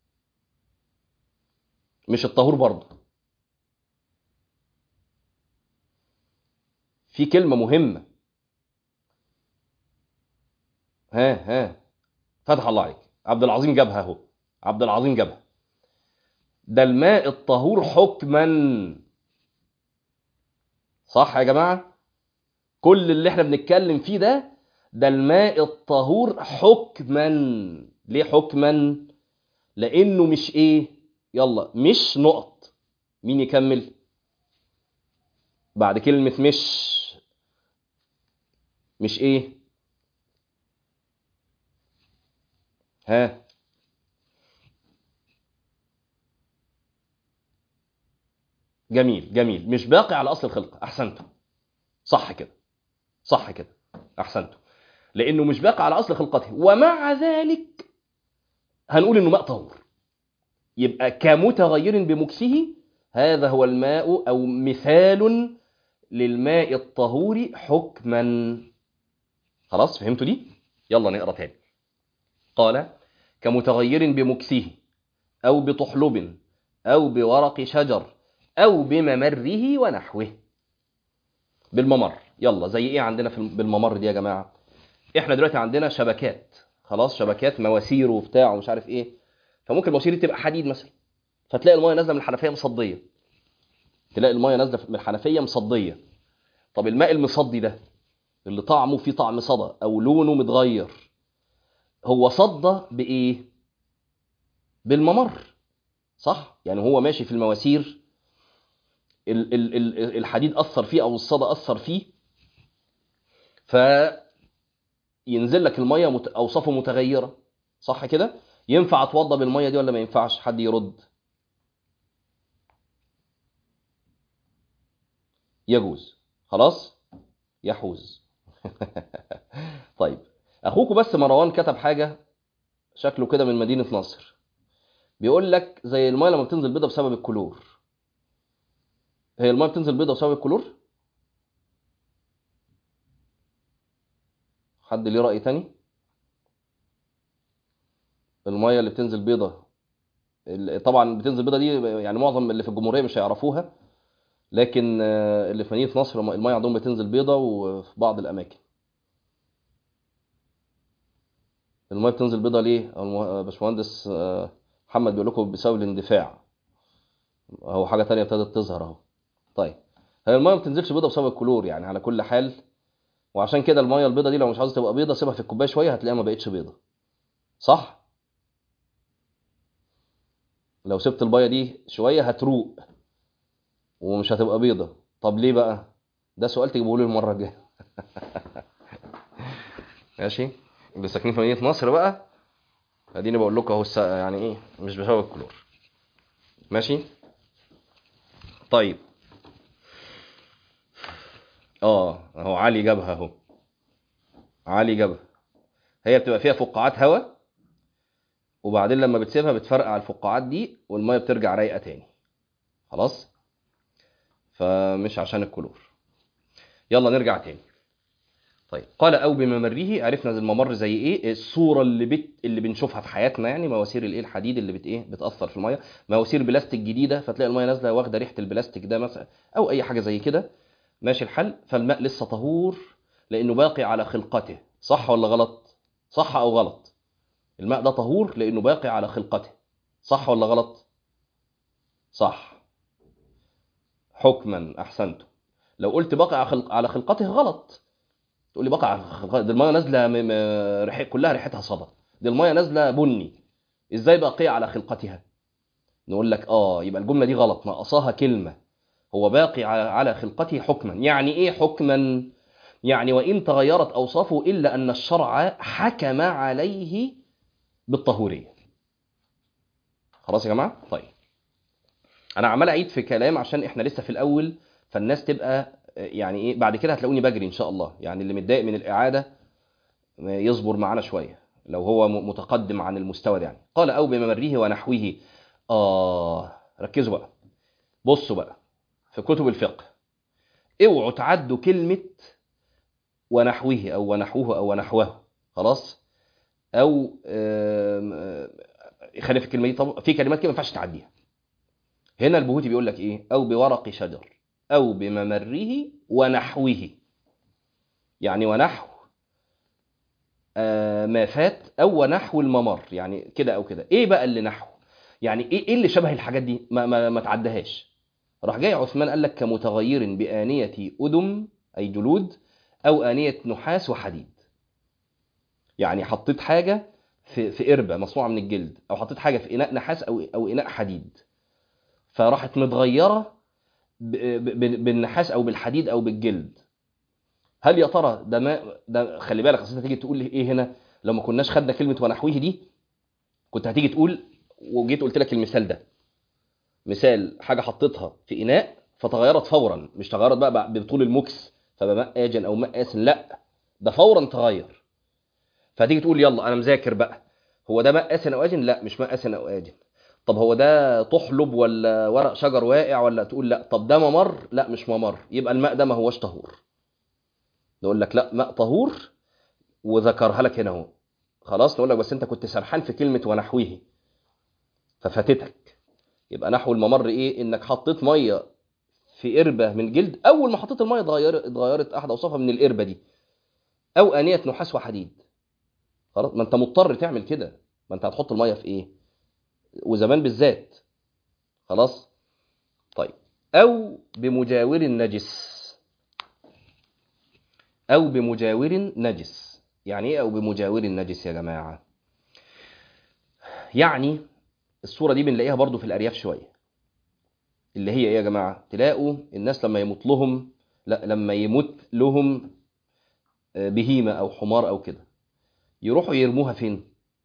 مش الطهور برضه في كلمة مهمة ها ها فتح الله عليك عبد العظيم جابها اهو عبد العظيم جابها ده الماء الطهور حكما صح يا جماعة كل اللي احنا بنتكلم فيه ده ده الماء الطهور حكما ليه حكما لانه مش ايه يلا مش نقط مين يكمل بعد كلمة مش مش ايه ها جميل جميل مش باقي على اصل الخلقه احسنتم صح كده صح كده احسنتم لانه مش باقي على اصل خلقته ومع ذلك هنقول انه ماء طهور يبقى كمتغير بمكسه هذا هو الماء او مثال للماء الطهور حكما خلاص فهمتوا دي يلا نقرا تاني قال كمتغير بمكسه او بطحلب او بورق شجر او بممره ونحوه بالممر يلا زي ايه عندنا في بالممر دي يا جماعه احنا دلوقتي عندنا شبكات خلاص شبكات مواسير وبتاع ومش عارف ايه فممكن المواسير دي تبقى حديد مثلا فتلاقي المايه نازله من الحنفيه مصديه تلاقي المايه نازله من الحنفيه مصديه طب الماء المصدي ده اللي طعمه فيه طعم صدى او لونه متغير هو صدى بايه بالممر صح يعني هو ماشي في المواسير ال- ال- ال- الحديد اثر فيه او الصدى اثر فيه ف ينزل لك الميه مت... اوصافه متغيره صح كده ينفع اتوضى بالميه دي ولا ما ينفعش حد يرد يجوز خلاص يحوز طيب اخوكم بس مروان كتب حاجه شكله كده من مدينه نصر بيقول لك زي الميه لما بتنزل بيضه بسبب الكلور هي الميه بتنزل بيضه بسبب الكلور حد ليه راي تاني الميه اللي بتنزل بيضه ال- طبعا بتنزل بيضه دي يعني معظم اللي في الجمهوريه مش هيعرفوها لكن آه، اللي في مدينه نصر الميه عندهم بتنزل بيضه وفي بعض الاماكن الميه بتنزل بيضه ليه المه- باشمهندس آه، محمد بيقول لكم بسبب الاندفاع هو حاجه تانية ابتدت تظهر اهو طيب هي الميه ما بتنزلش بيضه بسبب الكلور يعني على كل حال وعشان كده الميه البيضه دي لو مش عاوز تبقى بيضه سيبها في الكوبايه شويه هتلاقيها ما بقتش بيضه صح لو سبت البيضه دي شويه هتروق ومش هتبقى بيضه طب ليه بقى ده سؤال تجيبه لي المره الجايه ماشي اللي ساكنين في مدينه نصر بقى اديني بقول لكم اهو الس- يعني ايه مش بسبب الكلور ماشي طيب اه اهو علي جابها اهو علي جابها هي بتبقى فيها فقاعات هواء وبعدين لما بتسيبها بتفرقع الفقاعات دي والميه بترجع رايقه تاني خلاص فمش عشان الكلور يلا نرجع تاني طيب قال او بممره عرفنا الممر زي ايه الصوره اللي بت اللي بنشوفها في حياتنا يعني مواسير الايه الحديد اللي بت ايه بتاثر في الميه مواسير بلاستيك جديده فتلاقي الميه نازله واخده ريحه البلاستيك ده مثلا او اي حاجه زي كده ماشي الحل فالماء لسه طهور لانه باقي على خلقته صح ولا غلط صح او غلط الماء ده طهور لانه باقي على خلقته صح ولا غلط صح حكما احسنتم لو قلت باقي على خلق- على خلقته غلط تقول لي باقي على خلقته دي الميه نازله م... م... ريح... كلها ريحتها صدى دي الميه نازله بني ازاي باقيه على خلقتها نقول لك اه يبقى الجمله دي غلط ناقصاها كلمه هو باقي على على خلقته حكما يعني ايه حكما يعني وان تغيرت اوصافه الا ان الشرع حكم عليه بالطهوريه خلاص يا جماعه طيب انا عمال اعيد في كلام عشان احنا لسه في الاول فالناس تبقى يعني ايه بعد كده هتلاقوني بجري ان شاء الله يعني اللي متضايق من الاعاده يصبر معانا شويه لو هو م- متقدم عن المستوى ده يعني قال او بممره ونحوه اه ركزوا بقى بصوا بقى في كتب الفقه اوعوا تعدوا كلمه ونحوه او ونحوه او ونحوه خلاص او آم، آم، خلي في الكلمه دي طب في كلمات كده ما ينفعش تعديها هنا البهوتي بيقول لك ايه او بورق شجر او بممره ونحوه يعني ونحو آه، ما فات او ونحو الممر يعني كده او كده ايه بقى اللي نحو يعني ايه ايه اللي شبه الحاجات دي ما ما, ما تعدهاش راح جاي عثمان قال لك كمتغير بآنية أدم أي جلود أو آنية نحاس وحديد يعني حطيت حاجة في في قربة مصنوعة من الجلد أو حطيت حاجة في إناء نحاس أو أو إناء حديد فراحت متغيرة ب- ب- بالنحاس أو بالحديد أو بالجلد هل يا ترى ده ما ده خلي بالك اصل انت تيجي تقول لي ايه هنا لو ما كناش خدنا كلمه ونحوه دي كنت هتيجي تقول وجيت قلت لك المثال ده مثال حاجه حطيتها في اناء فتغيرت فورا مش تغيرت بقى بطول المكس فبقى ماء آجن او ماء آسن لا ده فورا تغير فتيجي تقول يلا انا مذاكر بقى هو ده ماء آسن او آجن لا مش ماء آسن او آجن طب هو ده طحلب ولا ورق شجر واقع ولا تقول لا طب ده ممر لا مش ممر يبقى الماء ده ما هوش طهور نقول لك لا ماء طهور وذكرها لك هنا اهو خلاص نقول لك بس انت كنت سرحان في كلمه ونحوه ففاتتك يبقى نحو الممر ايه انك حطيت ميه في قربه من جلد اول ما حطيت الميه اتغيرت اتغيرت احد اوصافها من القربه دي او انيه نحاس وحديد خلاص ما انت مضطر تعمل كده ما انت هتحط الميه في ايه وزمان بالذات خلاص طيب او بمجاور نجس او بمجاور نجس يعني ايه او بمجاور نجس يا جماعه يعني الصوره دي بنلاقيها برضو في الارياف شويه اللي هي ايه يا جماعه تلاقوا الناس لما يموت لهم لا لما يموت لهم آه، بهيمه او حمار او كده يروحوا يرموها فين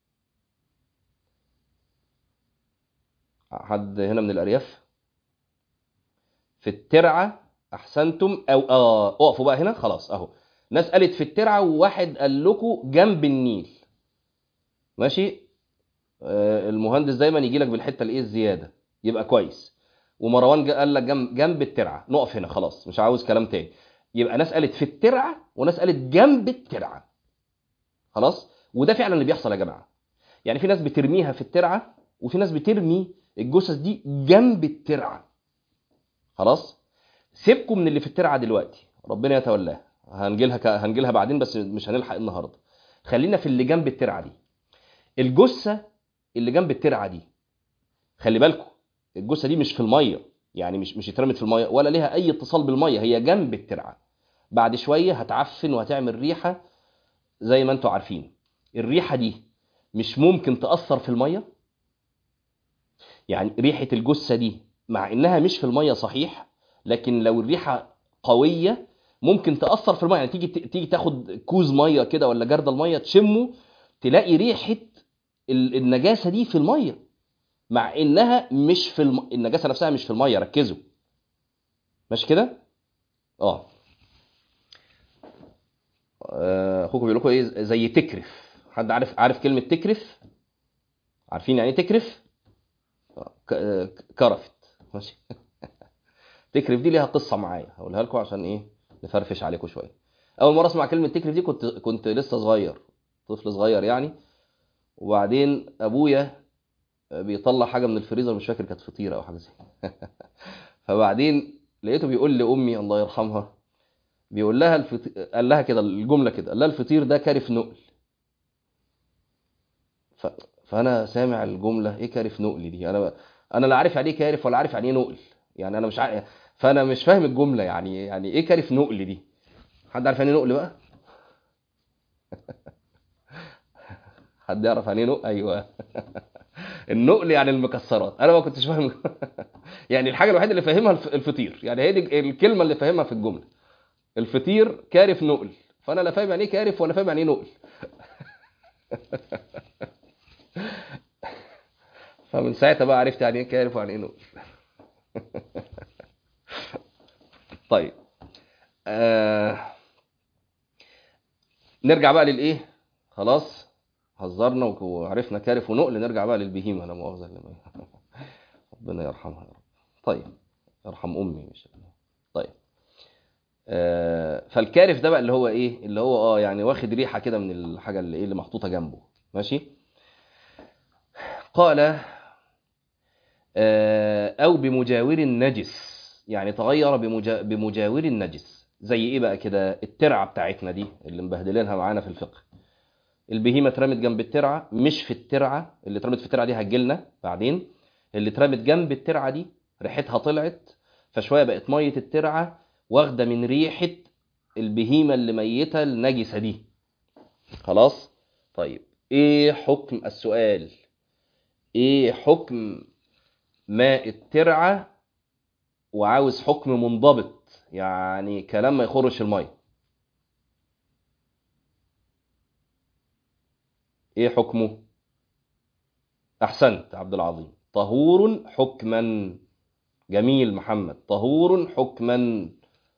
حد هنا من الارياف في الترعه احسنتم او اه اقفوا بقى هنا خلاص اهو ناس قالت في الترعه وواحد قال لكم جنب النيل ماشي آه، المهندس دايما يجي لك بالحته الايه الزياده يبقى كويس ومروان جا- قال لك جنب جنب الترعه نقف هنا خلاص مش عاوز كلام تاني يبقى ناس قالت في الترعه وناس قالت جنب الترعه خلاص وده فعلا اللي بيحصل يا جماعه يعني في ناس بترميها في الترعه وفي ناس بترمي الجثث دي جنب الترعه خلاص سيبكم من اللي في الترعه دلوقتي ربنا يتولاها هنجيلها ك... هنجيلها بعدين بس مش هنلحق النهارده خلينا في اللي جنب الترعه دي الجثه اللي جنب الترعه دي خلي بالكم الجثه دي مش في الميه يعني مش مش اترمت في الميه ولا ليها اي اتصال بالميه هي جنب الترعه بعد شويه هتعفن وهتعمل ريحه زي ما انتم عارفين الريحه دي مش ممكن تاثر في الميه يعني ريحه الجثه دي مع انها مش في الميه صحيح لكن لو الريحه قويه ممكن تاثر في الميه يعني تيجي تيجي تاخد كوز ميه كده ولا جرده الميه تشمه تلاقي ريحه النجاسه دي في الميه مع انها مش في الم... النجاسه نفسها مش في الميه ركزوا ماشي كده اه اخوكم بيقول لكم ايه زي تكرف حد عارف عارف كلمه تكرف عارفين يعني ايه تكرف ك... كرفت ماشي تكرف دي ليها قصه معايا هقولها لكم عشان ايه نفرفش عليكم شويه اول مره اسمع كلمه تكرف دي كنت كنت لسه صغير طفل صغير يعني وبعدين ابويا بيطلع حاجه من الفريزر مش فاكر كانت فطيره او حاجه زي فبعدين لقيته بيقول لامي الله يرحمها بيقول لها الفطير قال لها كده الجمله كده قال لها الفطير ده كارف نقل ف... فانا سامع الجمله ايه كارف نقل دي انا انا لا عارف يعني ايه كارف ولا عارف يعني ايه نقل يعني انا مش عارف فانا مش فاهم الجمله يعني يعني ايه كارف نقل دي حد عارف يعني ايه نقل بقى حد يعرف يعني ايه نقل ايوه النقل يعني المكسرات انا ما كنتش فاهم يعني الحاجه الوحيده اللي فاهمها الفطير يعني هي دي الكلمه اللي فاهمها في الجمله الفطير كارف نقل فانا لا فاهم يعني ايه كارف ولا فاهم يعني ايه نقل فمن ساعتها بقى عرفت يعني ايه كارف ويعني ايه نقل طيب آه... نرجع بقى للايه خلاص هزرنا وعرفنا كارف ونقل نرجع بقى للبهيمه لا مؤاخذه اللي ربنا يرحمها يا رب طيب يرحم امي مش طيب آه فالكارف ده بقى اللي هو ايه اللي هو اه يعني واخد ريحه كده من الحاجه اللي ايه اللي محطوطه جنبه ماشي قال آه او بمجاور النجس يعني تغير بمجا بمجاور النجس زي ايه بقى كده الترعه بتاعتنا دي اللي مبهدلينها معانا في الفقه البهيمه اترمت جنب الترعه مش في الترعه اللي اترمت في الترعه دي هتجيلنا بعدين اللي اترمت جنب الترعه دي ريحتها طلعت فشويه بقت ميه الترعه واخده من ريحه البهيمه اللي ميته النجسه دي خلاص طيب ايه حكم السؤال ايه حكم ماء الترعه وعاوز حكم منضبط يعني كلام ما يخرش الميه ايه حكمه احسنت عبد العظيم طهور حكما جميل محمد طهور حكما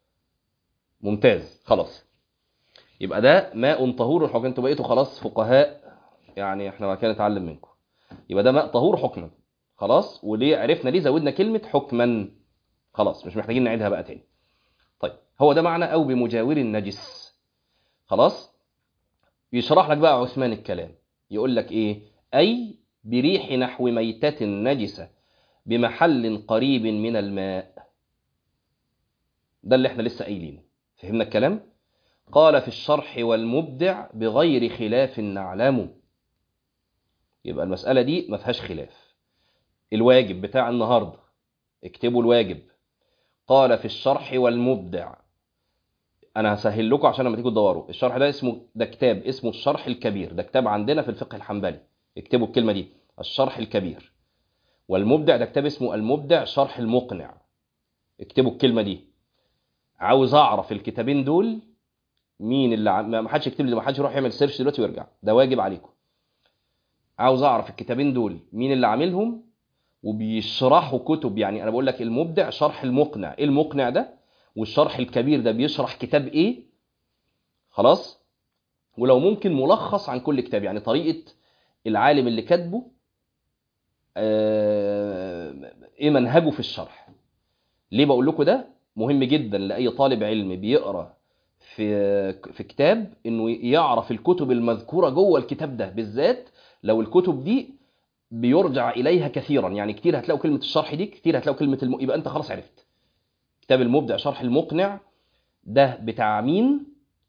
ممتاز خلاص يبقى ده ماء طهور حكما انتوا بقيتوا خلاص فقهاء يعني احنا ما كان نتعلم منكم يبقى ده ماء طهور حكما خلاص وليه عرفنا ليه زودنا كلمه حكما خلاص مش محتاجين نعيدها بقى تاني طيب هو ده معنى او بمجاور النجس خلاص يشرح لك بقى عثمان الكلام يقول لك ايه اي بريح نحو ميتة نجسة بمحل قريب من الماء ده اللي احنا لسه قايلينه فهمنا الكلام قال في الشرح والمبدع بغير خلاف نعلمه يبقى المسألة دي ما فيهاش خلاف الواجب بتاع النهاردة اكتبوا الواجب قال في الشرح والمبدع انا هسهل لكم عشان لما تيجوا تدوروا الشرح ده اسمه ده كتاب اسمه الشرح الكبير ده كتاب عندنا في الفقه الحنبلي اكتبوا الكلمه دي الشرح الكبير والمبدع ده كتاب اسمه المبدع شرح المقنع اكتبوا الكلمه دي عاوز اعرف الكتابين دول مين اللي ع... ما حدش يكتب لي ما حدش يروح يعمل سيرش دلوقتي ويرجع ده واجب عليكم عاوز اعرف الكتابين دول مين اللي عاملهم وبيشرحوا كتب يعني انا بقول لك المبدع شرح المقنع ايه المقنع ده والشرح الكبير ده بيشرح كتاب ايه خلاص ولو ممكن ملخص عن كل كتاب يعني طريقه العالم اللي كاتبه ايه منهجه في الشرح ليه بقول لكم ده مهم جدا لاي طالب علم بيقرا في في كتاب انه يعرف الكتب المذكوره جوه الكتاب ده بالذات لو الكتب دي بيرجع اليها كثيرا يعني كتير هتلاقوا كلمه الشرح دي كتير هتلاقوا كلمه الم... يبقى انت خلاص عرفت كتاب المبدع شرح المقنع ده بتاع مين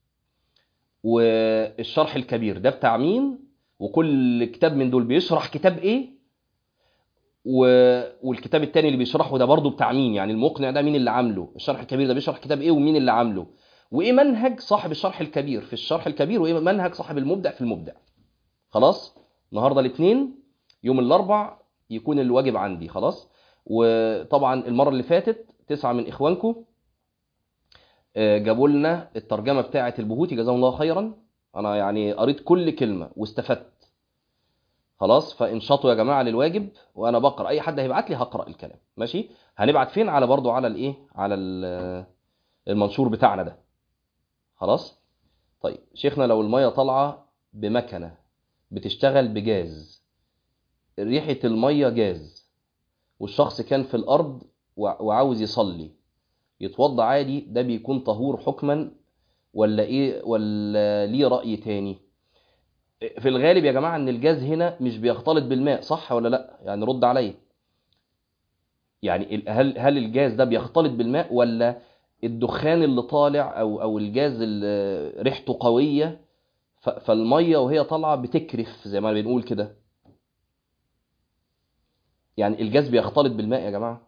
والشرح الكبير ده بتاع مين وكل كتاب من دول بيشرح كتاب ايه و... والكتاب التاني اللي بيشرحه ده برضه بتاع مين يعني المقنع ده مين اللي عامله الشرح الكبير ده بيشرح كتاب ايه ومين اللي عامله وايه منهج صاحب الشرح الكبير في الشرح الكبير وايه منهج صاحب المبدع في المبدع خلاص النهارده الاثنين يوم الاربع يكون الواجب عندي خلاص وطبعا المره اللي فاتت تسعه من اخوانكم جابوا لنا الترجمه بتاعه البهوتي جزاهم الله خيرا انا يعني قريت كل كلمه واستفدت خلاص فانشطوا يا جماعه للواجب وانا بقرا اي حد هيبعت لي هقرا الكلام ماشي هنبعت فين على برضو على الايه على المنشور بتاعنا ده خلاص طيب شيخنا لو الميه طالعه بمكنه بتشتغل بجاز ريحه الميه جاز والشخص كان في الارض وعاوز يصلي يتوضى عادي ده بيكون طهور حكما ولا ايه ولا ليه راي تاني في الغالب يا جماعه ان الجاز هنا مش بيختلط بالماء صح ولا لا يعني رد عليا يعني هل هل الجاز ده بيختلط بالماء ولا الدخان اللي طالع او او الجاز اللي ريحته قويه فالميه وهي طالعه بتكرف زي ما بنقول كده يعني الجاز بيختلط بالماء يا جماعه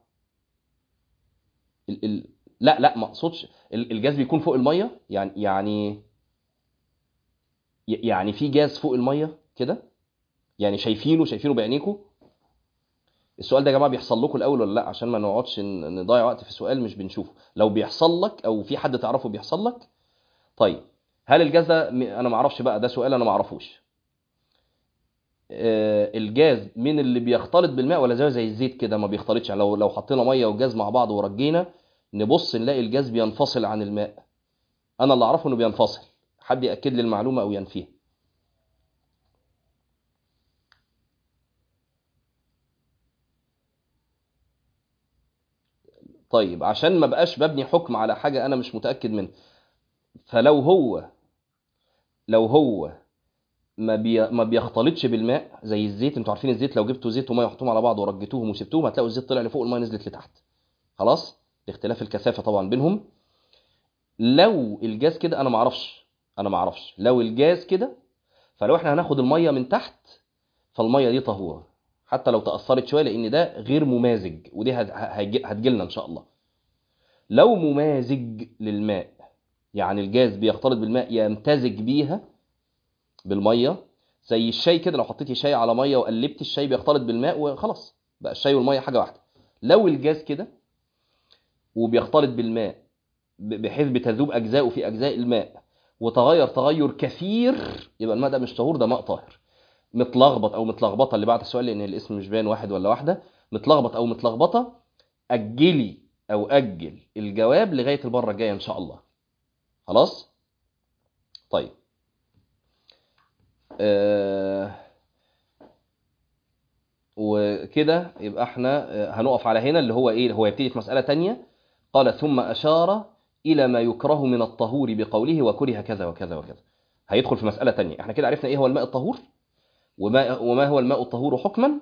ال ال لا لا ما اقصدش الجاز بيكون فوق الميه يعني يعني يعني في جاز فوق الميه كده يعني شايفينه شايفينه بعينيكم السؤال ده يا جماعه بيحصل لكم الاول ولا لا عشان ما نقعدش نضيع وقت في سؤال مش بنشوفه لو بيحصل لك او في حد تعرفه بيحصل لك طيب هل الجاز ده انا ما اعرفش بقى ده سؤال انا ما اعرفوش الجاز من اللي بيختلط بالماء ولا زي زي الزيت كده ما بيختلطش يعني لو لو حطينا ميه وجاز مع بعض ورجينا نبص نلاقي الجاز بينفصل عن الماء انا اللي اعرفه انه بينفصل حد ياكد لي المعلومه او ينفيها طيب عشان ما بقاش ببني حكم على حاجه انا مش متاكد منها فلو هو لو هو ما بي... ما بيختلطش بالماء زي الزيت انتوا عارفين الزيت لو جبتوا زيت وميه وحطوهم على بعض ورجيتوهم وسبتوهم هتلاقوا الزيت طلع لفوق الميه نزلت لتحت خلاص لاختلاف الكثافه طبعا بينهم لو الجاز كده انا ما اعرفش انا ما اعرفش لو الجاز كده فلو احنا هناخد الميه من تحت فالميه دي طهوره حتى لو تاثرت شويه لان ده غير ممازج ودي هتجي لنا ان شاء الله لو ممازج للماء يعني الجاز بيختلط بالماء يمتزج بيها بالميه زي الشاي كده لو حطيتي شاي على ميه وقلبت الشاي بيختلط بالماء وخلاص بقى الشاي والميه حاجه واحده لو الجاز كده وبيختلط بالماء بحيث بتذوب اجزاؤه في اجزاء الماء وتغير تغير كثير يبقى الماء ده مش طهور ده ماء طاهر متلخبط او متلخبطه اللي بعد السؤال لان الاسم مش باين واحد ولا واحده متلخبط او متلخبطه اجلي او اجل الجواب لغايه المره الجايه ان شاء الله خلاص طيب آه وكده يبقى احنا هنقف على هنا اللي هو ايه هو يبتدي في مساله تانية قال ثم اشار الى ما يكره من الطهور بقوله وكره كذا وكذا وكذا هيدخل في مساله تانية احنا كده عرفنا ايه هو الماء الطهور وما وما هو الماء الطهور حكما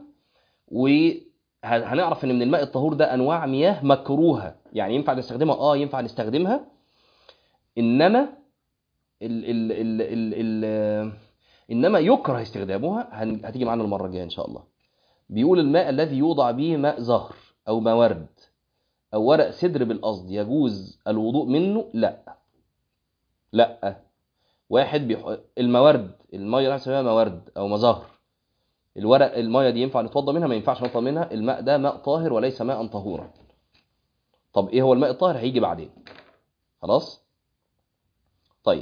وهنعرف ان من الماء الطهور ده انواع مياه مكروهه يعني ينفع نستخدمها اه ينفع نستخدمها انما ال ال ال ال ال انما يكره استخدامها هتيجي معانا المره الجايه ان شاء الله بيقول الماء الذي يوضع به ماء زهر او مورد او ورق سدر بالقصد يجوز الوضوء منه لا لا واحد بيح... المورد الميه اللي اسمها مورد او مزهر الورق الميه دي ينفع نتوضى منها ما ينفعش نتوضى منها الماء ده ماء طاهر وليس ماء طهورا طب ايه هو الماء الطاهر هيجي بعدين خلاص طيب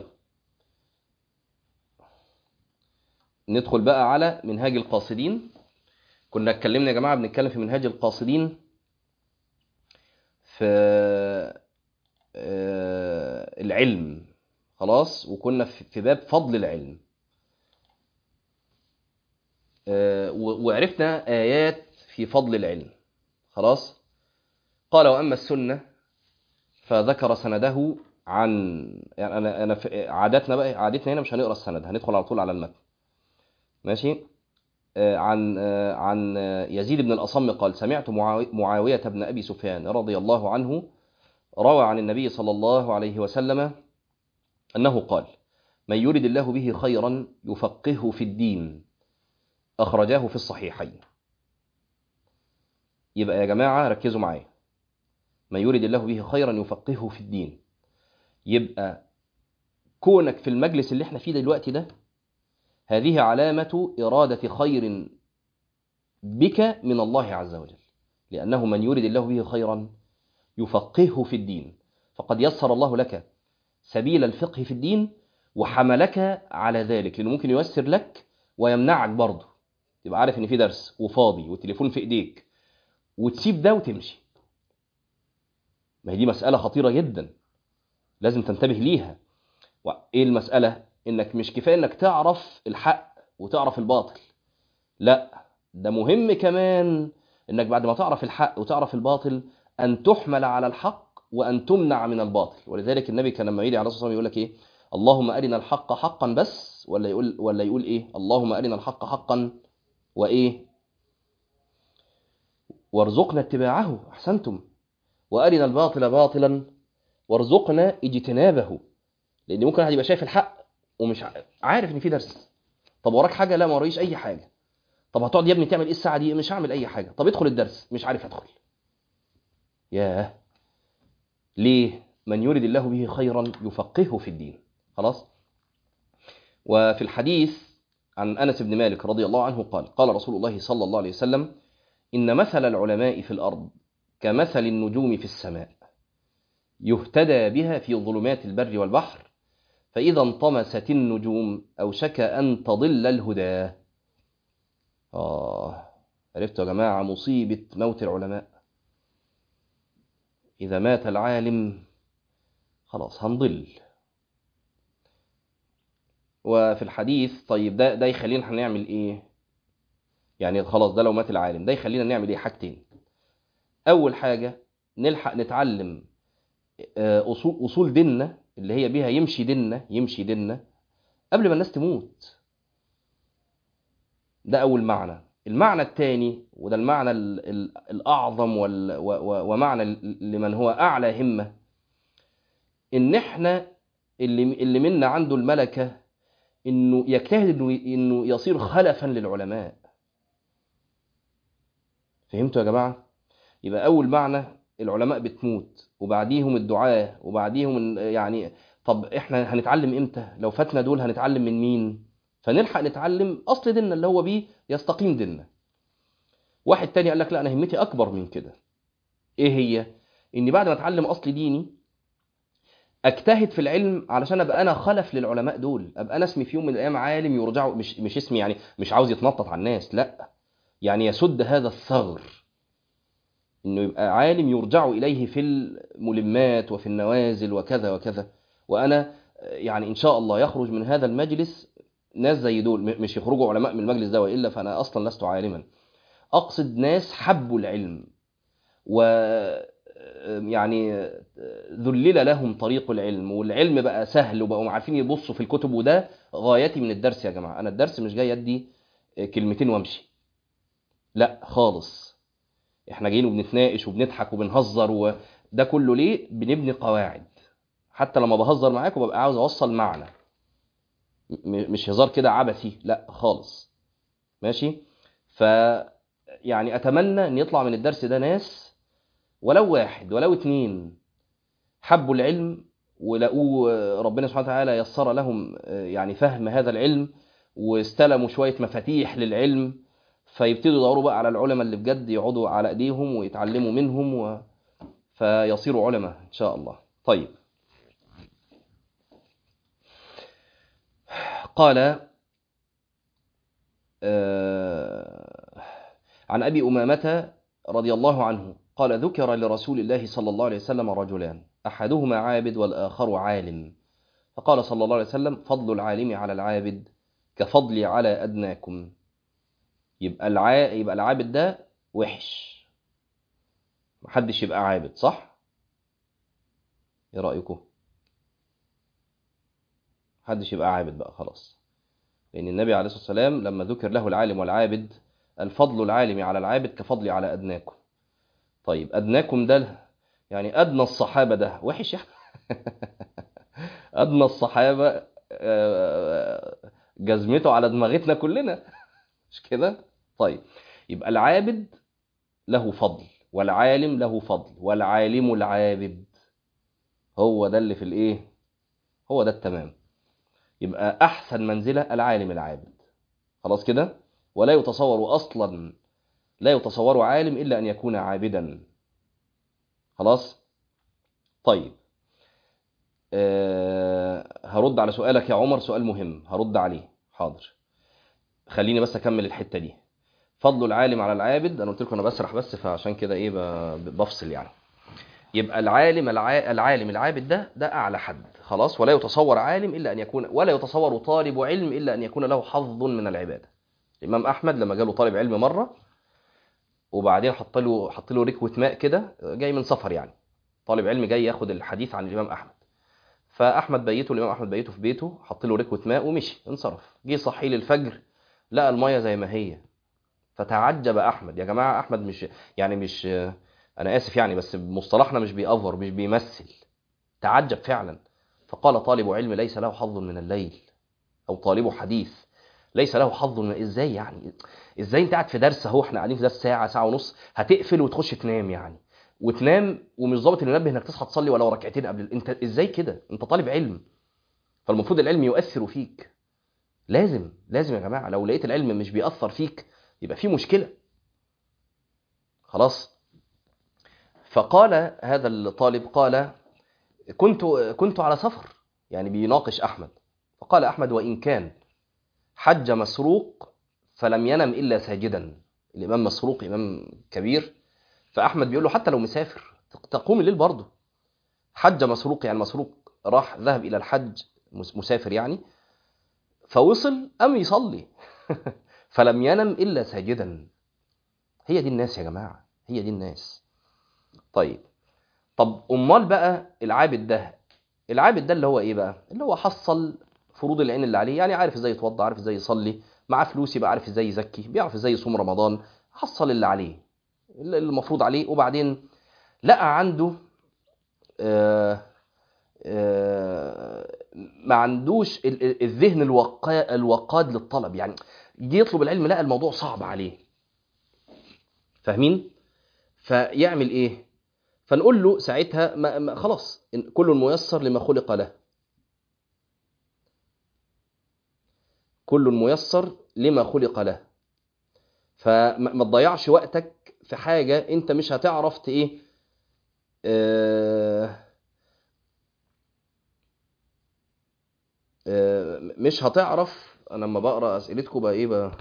ندخل بقى على منهاج القاصدين كنا اتكلمنا يا جماعه بنتكلم في منهاج القاصدين في العلم خلاص وكنا في باب فضل العلم وعرفنا آيات في فضل العلم خلاص قال وأما السنة فذكر سنده عن يعني أنا أنا عادتنا بقى عادتنا هنا مش هنقرا السند هندخل على طول على المتن ماشي عن عن يزيد بن الأصم قال سمعت معاوية بن أبي سفيان رضي الله عنه روى عن النبي صلى الله عليه وسلم أنه قال من يرد الله به خيرا يفقهه في الدين أخرجاه في الصحيحين يبقى يا جماعة ركزوا معايا من يرد الله به خيرا يفقهه في الدين يبقى كونك في المجلس اللي احنا فيه دلوقتي ده هذه علامة إرادة خير بك من الله عز وجل لأنه من يرد الله به خيرا يفقهه في الدين فقد يسر الله لك سبيل الفقه في الدين وحملك على ذلك لأنه ممكن ييسر لك ويمنعك برضه تبقى عارف إن في درس وفاضي والتليفون في إيديك وتسيب ده وتمشي ما هي دي مسألة خطيرة جدا لازم تنتبه ليها وإيه المسألة؟ إنك مش كفاية إنك تعرف الحق وتعرف الباطل لا ده مهم كمان إنك بعد ما تعرف الحق وتعرف الباطل أن تحمل على الحق وأن تمنع من الباطل ولذلك النبي كان لما يجي على الصلاة يقول لك إيه اللهم أرنا الحق حقا بس ولا يقول ولا يقول إيه اللهم أرنا الحق حقا وإيه وارزقنا اتباعه أحسنتم وأرنا الباطل باطلا وارزقنا اجتنابه لأن ممكن واحد يبقى شايف الحق ومش عارف إن في درس طب وراك حاجة لا ما ورايش أي حاجة طب هتقعد يا ابني تعمل إيه الساعة دي مش هعمل أي حاجة طب ادخل الدرس مش عارف أدخل ياه ليه من يريد الله به خيرا يفقهه في الدين خلاص وفي الحديث عن أنس بن مالك رضي الله عنه قال قال رسول الله صلى الله عليه وسلم إن مثل العلماء في الأرض كمثل النجوم في السماء يهتدى بها في ظلمات البر والبحر فإذا انطمست النجوم أوشك أن تضل الهدى آه عرفتوا يا جماعة مصيبة موت العلماء إذا مات العالم خلاص هنضل وفي الحديث طيب ده ده يخلينا هنعمل ايه يعني خلاص ده لو مات العالم ده يخلينا نعمل ايه حاجتين اول حاجه نلحق نتعلم اصول اصول ديننا اللي هي بيها يمشي ديننا يمشي ديننا قبل ما الناس تموت ده اول معنى المعنى الثاني وده المعنى الاعظم ومعنى لمن هو اعلى همه ان احنا اللي اللي منا عنده الملكه انه يجتهد انه انه يصير خلفا للعلماء فهمتوا يا جماعه يبقى اول معنى العلماء بتموت وبعديهم الدعاة وبعديهم يعني طب احنا هنتعلم امتى لو فاتنا دول هنتعلم من مين فنلحق نتعلم اصل ديننا اللي هو بيه يستقيم ديننا واحد تاني قال لك لا انا همتي اكبر من كده ايه هي اني بعد ما اتعلم اصل ديني اجتهد في العلم علشان ابقى انا خلف للعلماء دول ابقى انا اسمي في يوم من الايام عالم يرجع مش مش اسمي يعني مش عاوز يتنطط على الناس لا يعني يسد هذا الثغر انه يبقى عالم يرجع اليه في الملمات وفي النوازل وكذا وكذا وانا يعني ان شاء الله يخرج من هذا المجلس ناس زي دول مش يخرجوا علماء من المجلس ده والا فانا اصلا لست عالما اقصد ناس حبوا العلم و يعني ذلل لهم طريق العلم والعلم بقى سهل وبقوا عارفين يبصوا في الكتب وده غايتي من الدرس يا جماعه انا الدرس مش جاي ادي كلمتين وامشي لا خالص احنا جايين وبنتناقش وبنضحك وبنهزر وده كله ليه بنبني قواعد حتى لما بهزر معاكم ببقى عاوز اوصل معنى مش هزار كده عبثي لا خالص ماشي ف يعني اتمنى ان يطلع من الدرس ده ناس ولو واحد ولو اتنين حبوا العلم ولقوه ربنا سبحانه وتعالى يسر لهم يعني فهم هذا العلم واستلموا شوية مفاتيح للعلم فيبتدوا يدوروا بقى على العلماء اللي بجد يقعدوا على ايديهم ويتعلموا منهم و... فيصيروا علماء ان شاء الله طيب قال آه عن ابي امامه رضي الله عنه قال ذكر لرسول الله صلى الله عليه وسلم رجلان احدهما عابد والاخر عالم فقال صلى الله عليه وسلم فضل العالم على العابد كفضلي على ادناكم يبقى الع... يبقى العابد ده وحش محدش يبقى عابد صح ايه رايكم محدش يبقى عابد بقى خلاص لان النبي عليه الصلاه والسلام لما ذكر له العالم والعابد الفضل العالم على العابد كفضلي على ادناكم طيب ادناكم ده يعني ادنى الصحابه ده وحش يعني ادنى الصحابه آه، جزمته على دماغتنا كلنا مش كده طيب يبقى العابد له فضل والعالم له فضل والعالم العابد هو ده اللي في الايه هو ده التمام يبقى احسن منزله العالم العابد خلاص كده ولا يتصور اصلا لا يتصور عالم الا ان يكون عابدا خلاص طيب أه هرد على سؤالك يا عمر سؤال مهم هرد عليه حاضر خليني بس اكمل الحته دي فضل العالم على العابد انا قلت لكم انا بسرح بس فعشان كده ايه ب- بفصل يعني يبقى العالم الع... العالم العابد ده ده اعلى حد خلاص ولا يتصور عالم الا ان يكون ولا يتصور طالب علم الا ان يكون له حظ من العباده الامام احمد لما جاله طالب علم مره وبعدين حط له حط له ركوه ماء كده جاي من سفر يعني طالب علم جاي ياخد الحديث عن الامام احمد فاحمد بيته الامام احمد بيته في بيته حط له ركوه ماء ومشي انصرف جه صحي للفجر لقى الميه زي ما هي فتعجب احمد يا جماعه احمد مش يعني مش انا اسف يعني بس بمصطلحنا مش بيأفور مش بيمثل تعجب فعلا فقال طالب علم ليس له حظ من الليل او طالب حديث ليس له حظ من ازاي يعني ازاي انت قاعد في درس اهو احنا قاعدين في درس ساعه ساعه ونص هتقفل وتخش تنام يعني وتنام ومش ظابط المنبه انك تصحى تصلي ولو ركعتين قبل انت ازاي كده انت طالب علم فالمفروض العلم يؤثر فيك لازم لازم يا جماعه لو لقيت العلم مش بيأثر فيك يبقى في مشكله خلاص فقال هذا الطالب قال كنت كنت على سفر يعني بيناقش احمد فقال احمد وان كان حج مسروق فلم ينم الا ساجدا الامام مسروق امام كبير فاحمد بيقول له حتى لو مسافر تقوم الليل برضه حج مسروق يعني مسروق راح ذهب الى الحج مسافر يعني فوصل قام يصلي فلم ينم الا ساجدا هي دي الناس يا جماعه هي دي الناس طيب طب امال بقى العابد ده العابد ده اللي هو ايه بقى اللي هو حصل فروض العين اللي عليه يعني عارف ازاي يتوضى عارف ازاي يصلي معاه فلوس يبقى عارف ازاي يزكي بيعرف ازاي يصوم رمضان حصل اللي عليه اللي المفروض عليه وبعدين لقى عنده آه آه ما عندوش الذهن الوقاد للطلب يعني يجي يطلب العلم لقى الموضوع صعب عليه فاهمين فيعمل ايه فنقول له ساعتها ما ما خلاص كل ميسر لما خلق له كل ميسر لما خلق له فما تضيعش وقتك في حاجة انت مش هتعرف ايه آه آه مش هتعرف انا لما بقرا اسئلتكم بقى ايه بقى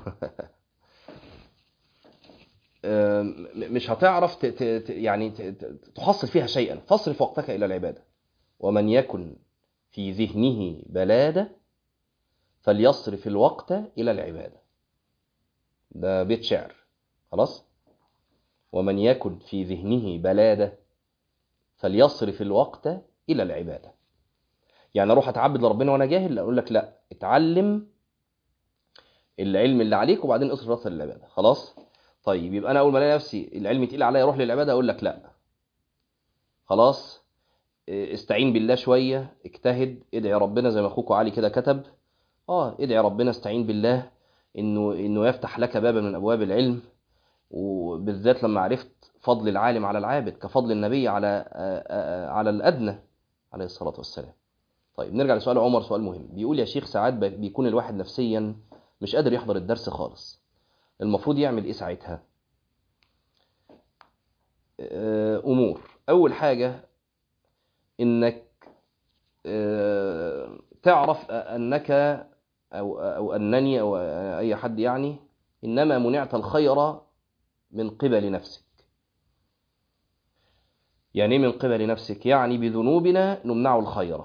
مش هتعرف ت... ت... يعني ت... تحصل فيها شيئا فاصرف وقتك الى العباده ومن يكن في ذهنه بلاده فليصرف الوقت الى العباده ده بيت شعر خلاص ومن يكن في ذهنه بلاده فليصرف الوقت الى العباده يعني اروح اتعبد لربنا وانا جاهل اقول لك لا اتعلم العلم اللي عليك وبعدين اصرف وقت للعباده خلاص طيب يبقى انا اول ما الاقي نفسي العلم تقيل عليا اروح للعباده اقول لك لا خلاص استعين بالله شويه اجتهد ادعي ربنا زي ما اخوك علي كده كتب اه ادعي ربنا استعين بالله انه انه يفتح لك بابا من ابواب العلم وبالذات لما عرفت فضل العالم على العابد كفضل النبي على على الادنى عليه الصلاه والسلام طيب نرجع لسؤال عمر سؤال مهم بيقول يا شيخ ساعات بيكون الواحد نفسيا مش قادر يحضر الدرس خالص المفروض يعمل ايه ساعتها امور اول حاجه انك تعرف انك او او انني او اي حد يعني انما منعت الخير من قبل نفسك يعني ايه من قبل نفسك يعني بذنوبنا نمنع الخير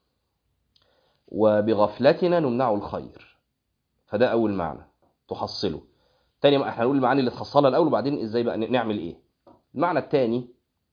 وبغفلتنا نمنع الخير فده اول معنى تحصله تاني احنا هنقول المعاني اللي تحصلها الاول وبعدين ازاي بقى نعمل ايه المعنى الثاني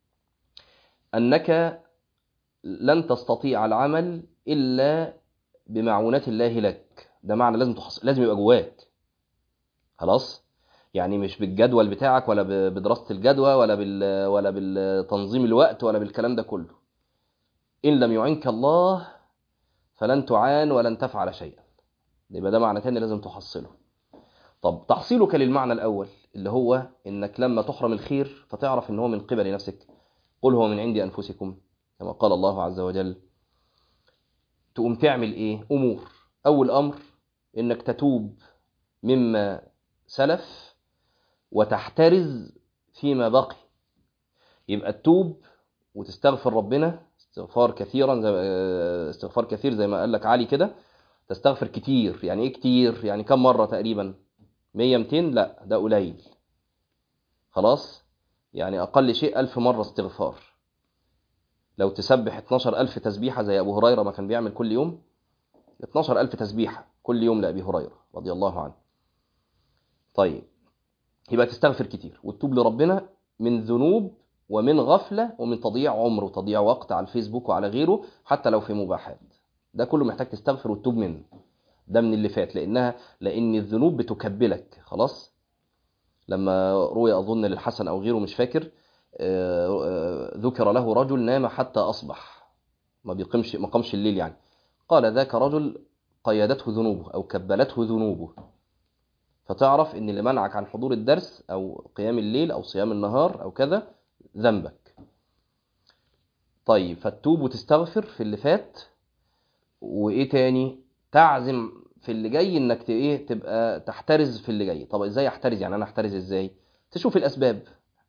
انك لن تستطيع العمل الا بمعونات الله لك ده معنى لازم تحصل لازم يبقى جواك خلاص يعني مش بالجدول بتاعك ولا ب- بدراسة الجدوى ولا بال ولا بالتنظيم الوقت ولا بالكلام ده كله إن لم يعنك الله فلن تعان ولن تفعل شيئا يبقى ده معنى تاني لازم تحصله طب تحصيلك للمعنى الأول اللي هو إنك لما تحرم الخير فتعرف إن هو من قبل نفسك قل هو من عند أنفسكم كما قال الله عز وجل تقوم تعمل إيه أمور أول أمر إنك تتوب مما سلف وتحترز فيما بقي يبقى تتوب وتستغفر ربنا استغفار كثيرا زي استغفار كثير زي ما قال لك علي كده تستغفر كتير يعني ايه كتير يعني كم مرة تقريبا 100 200 لا ده قليل خلاص يعني اقل شيء 1000 مرة استغفار لو تسبح 12000 تسبيحة زي ابو هريرة ما كان بيعمل كل يوم 12000 تسبيحة كل يوم لأبي هريرة رضي الله عنه طيب يبقى تستغفر كتير وتتوب لربنا من ذنوب ومن غفلة ومن تضييع عمر وتضييع وقت على الفيسبوك وعلى غيره حتى لو في مباحات ده كله محتاج تستغفر وتتوب منه ده من اللي فات لأنها لأن الذنوب بتكبلك خلاص لما روي أظن للحسن أو غيره مش فاكر آه، آه، ذكر له رجل نام حتى أصبح ما بيقيمش ما قامش الليل يعني قال ذاك رجل قيدته ذنوبه أو كبلته ذنوبه فتعرف ان اللي منعك عن حضور الدرس او قيام الليل او صيام النهار او كذا ذنبك طيب فتوب وتستغفر في اللي فات وايه تاني تعزم في اللي جاي انك ت- ايه تبقى تحترز في اللي جاي طب ازاي احترز يعني انا احترز ازاي تشوف الاسباب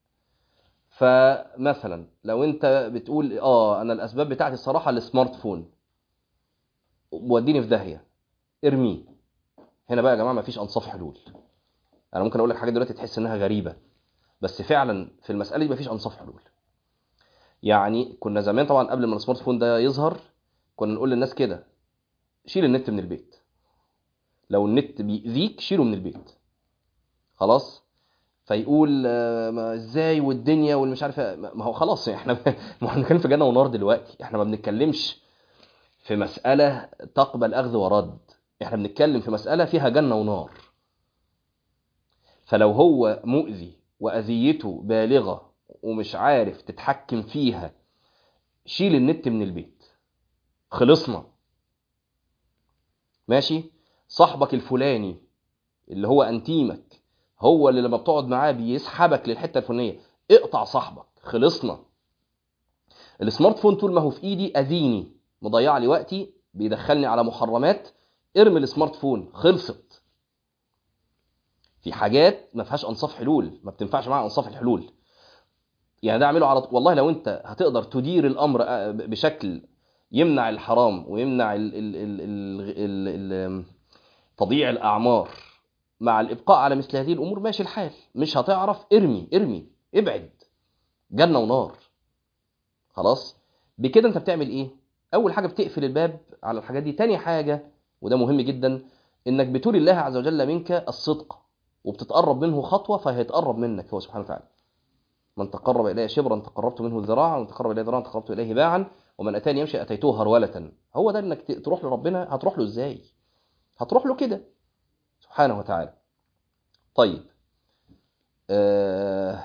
فمثلا لو انت بتقول اه انا الاسباب بتاعتي الصراحه السمارت فون وديني في داهيه ارميه هنا بقى يا جماعه مفيش انصاف حلول انا ممكن اقول لك حاجه دلوقتي تحس انها غريبه بس فعلا في المساله دي مفيش انصاف حلول يعني كنا زمان طبعا قبل ما السمارت فون ده يظهر كنا نقول للناس كده شيل النت من البيت لو النت بيأذيك شيله من البيت خلاص فيقول آه، ما ازاي والدنيا والمش عارف إيه. ما هو خلاص احنا ما احنا بنتكلم في جنه ونار دلوقتي احنا ما بنتكلمش في مساله تقبل اخذ ورد احنا بنتكلم في مساله فيها جنه ونار فلو هو مؤذي واذيته بالغه ومش عارف تتحكم فيها شيل النت من البيت خلصنا ماشي صاحبك الفلاني اللي هو انتيمك هو اللي لما بتقعد معاه بيسحبك للحته الفلانيه اقطع صاحبك خلصنا السمارت فون طول ما هو في ايدي اذيني مضيع لي وقتي بيدخلني على محرمات ارمي السمارت فون خلصت في حاجات ما فيهاش انصاف حلول ما بتنفعش معاها انصاف الحلول يعني ده اعمله على والله لو انت هتقدر تدير الامر آه، بشكل يمنع الحرام ويمنع ال ال ال ال ال ال تضييع الاعمار مع الابقاء على مثل هذه الامور ماشي الحال مش هتعرف ارمي ارمي ابعد جنه ونار خلاص بكده انت بتعمل ايه اول حاجه بتقفل الباب على الحاجات دي تاني حاجه وده مهم جدا انك بتولي الله عز وجل منك الصدق وبتتقرب منه خطوه فهيتقرب منك هو سبحانه وتعالى من تقرب الي شبرا تقربت منه ذراعا ومن تقرب الي ذراعا تقربت اليه باعا ومن اتاني يمشي اتيته هروله هو ده انك ت- تروح لربنا هتروح له ازاي هتروح له كده سبحانه وتعالى طيب آه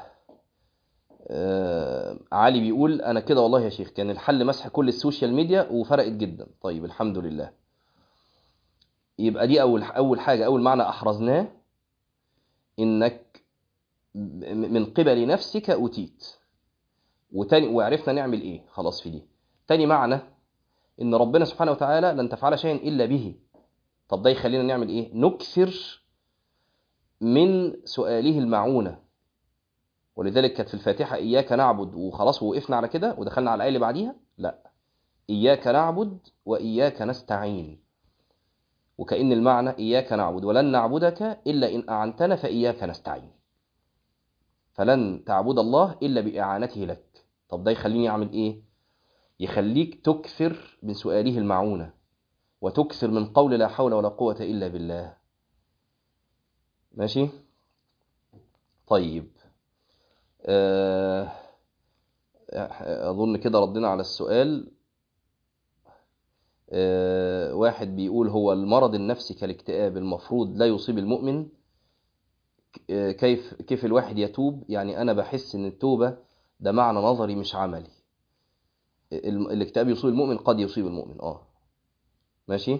آه علي بيقول انا كده والله يا شيخ كان الحل مسح كل السوشيال ميديا وفرقت جدا طيب الحمد لله يبقى دي اول اول حاجه اول معنى احرزناه انك م- من قبل نفسك أتيت وتاني وعرفنا نعمل إيه خلاص في دي تاني معنى إن ربنا سبحانه وتعالى لن تفعل شيئا إلا به طب ده يخلينا نعمل إيه نكثر من سؤاله المعونة ولذلك كانت في الفاتحة إياك نعبد وخلاص وقفنا على كده ودخلنا على الآية اللي بعديها لا إياك نعبد وإياك نستعين وكأن المعنى إياك نعبد ولن نعبدك إلا إن أعنتنا فإياك نستعين فلن تعبد الله إلا بإعانته لك طب ده يخليني أعمل إيه يخليك تكثر من سؤاله المعونة وتكثر من قول لا حول ولا قوة إلا بالله ماشي طيب آه، أظن كده ردنا على السؤال آه، واحد بيقول هو المرض النفسي كالاكتئاب المفروض لا يصيب المؤمن آه، كيف كيف الواحد يتوب يعني انا بحس ان التوبه ده معنى نظري مش عملي ال- الاكتئاب يصيب المؤمن قد يصيب المؤمن اه ماشي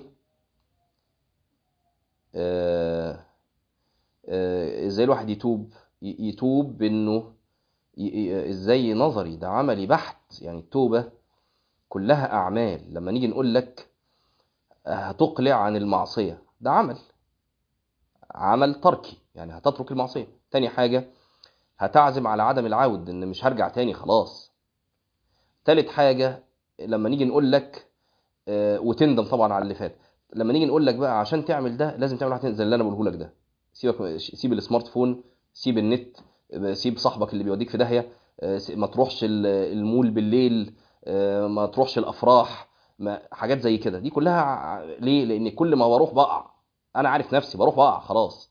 آه، آه، ازاي الواحد يتوب ي- يتوب بانه ي- ي- ازاي نظري ده عملي بحت يعني التوبه كلها اعمال لما نيجي نقول لك هتقلع عن المعصيه ده عمل عمل تركي يعني هتترك المعصيه تاني حاجه هتعزم على عدم العود ان مش هرجع تاني خلاص تالت حاجه لما نيجي نقول لك آه، وتندم طبعا على اللي فات لما نيجي نقول لك بقى عشان تعمل ده لازم تعمل حاجه زي اللي انا بقوله لك ده سيبك سيب السمارت فون سيب النت سيب صاحبك اللي بيوديك في داهيه آه، س- ما تروحش ال- المول بالليل آه، ما تروحش الافراح ما حاجات زي كده دي كلها ع- ليه لان كل ما بروح بقع انا عارف نفسي بروح بقع خلاص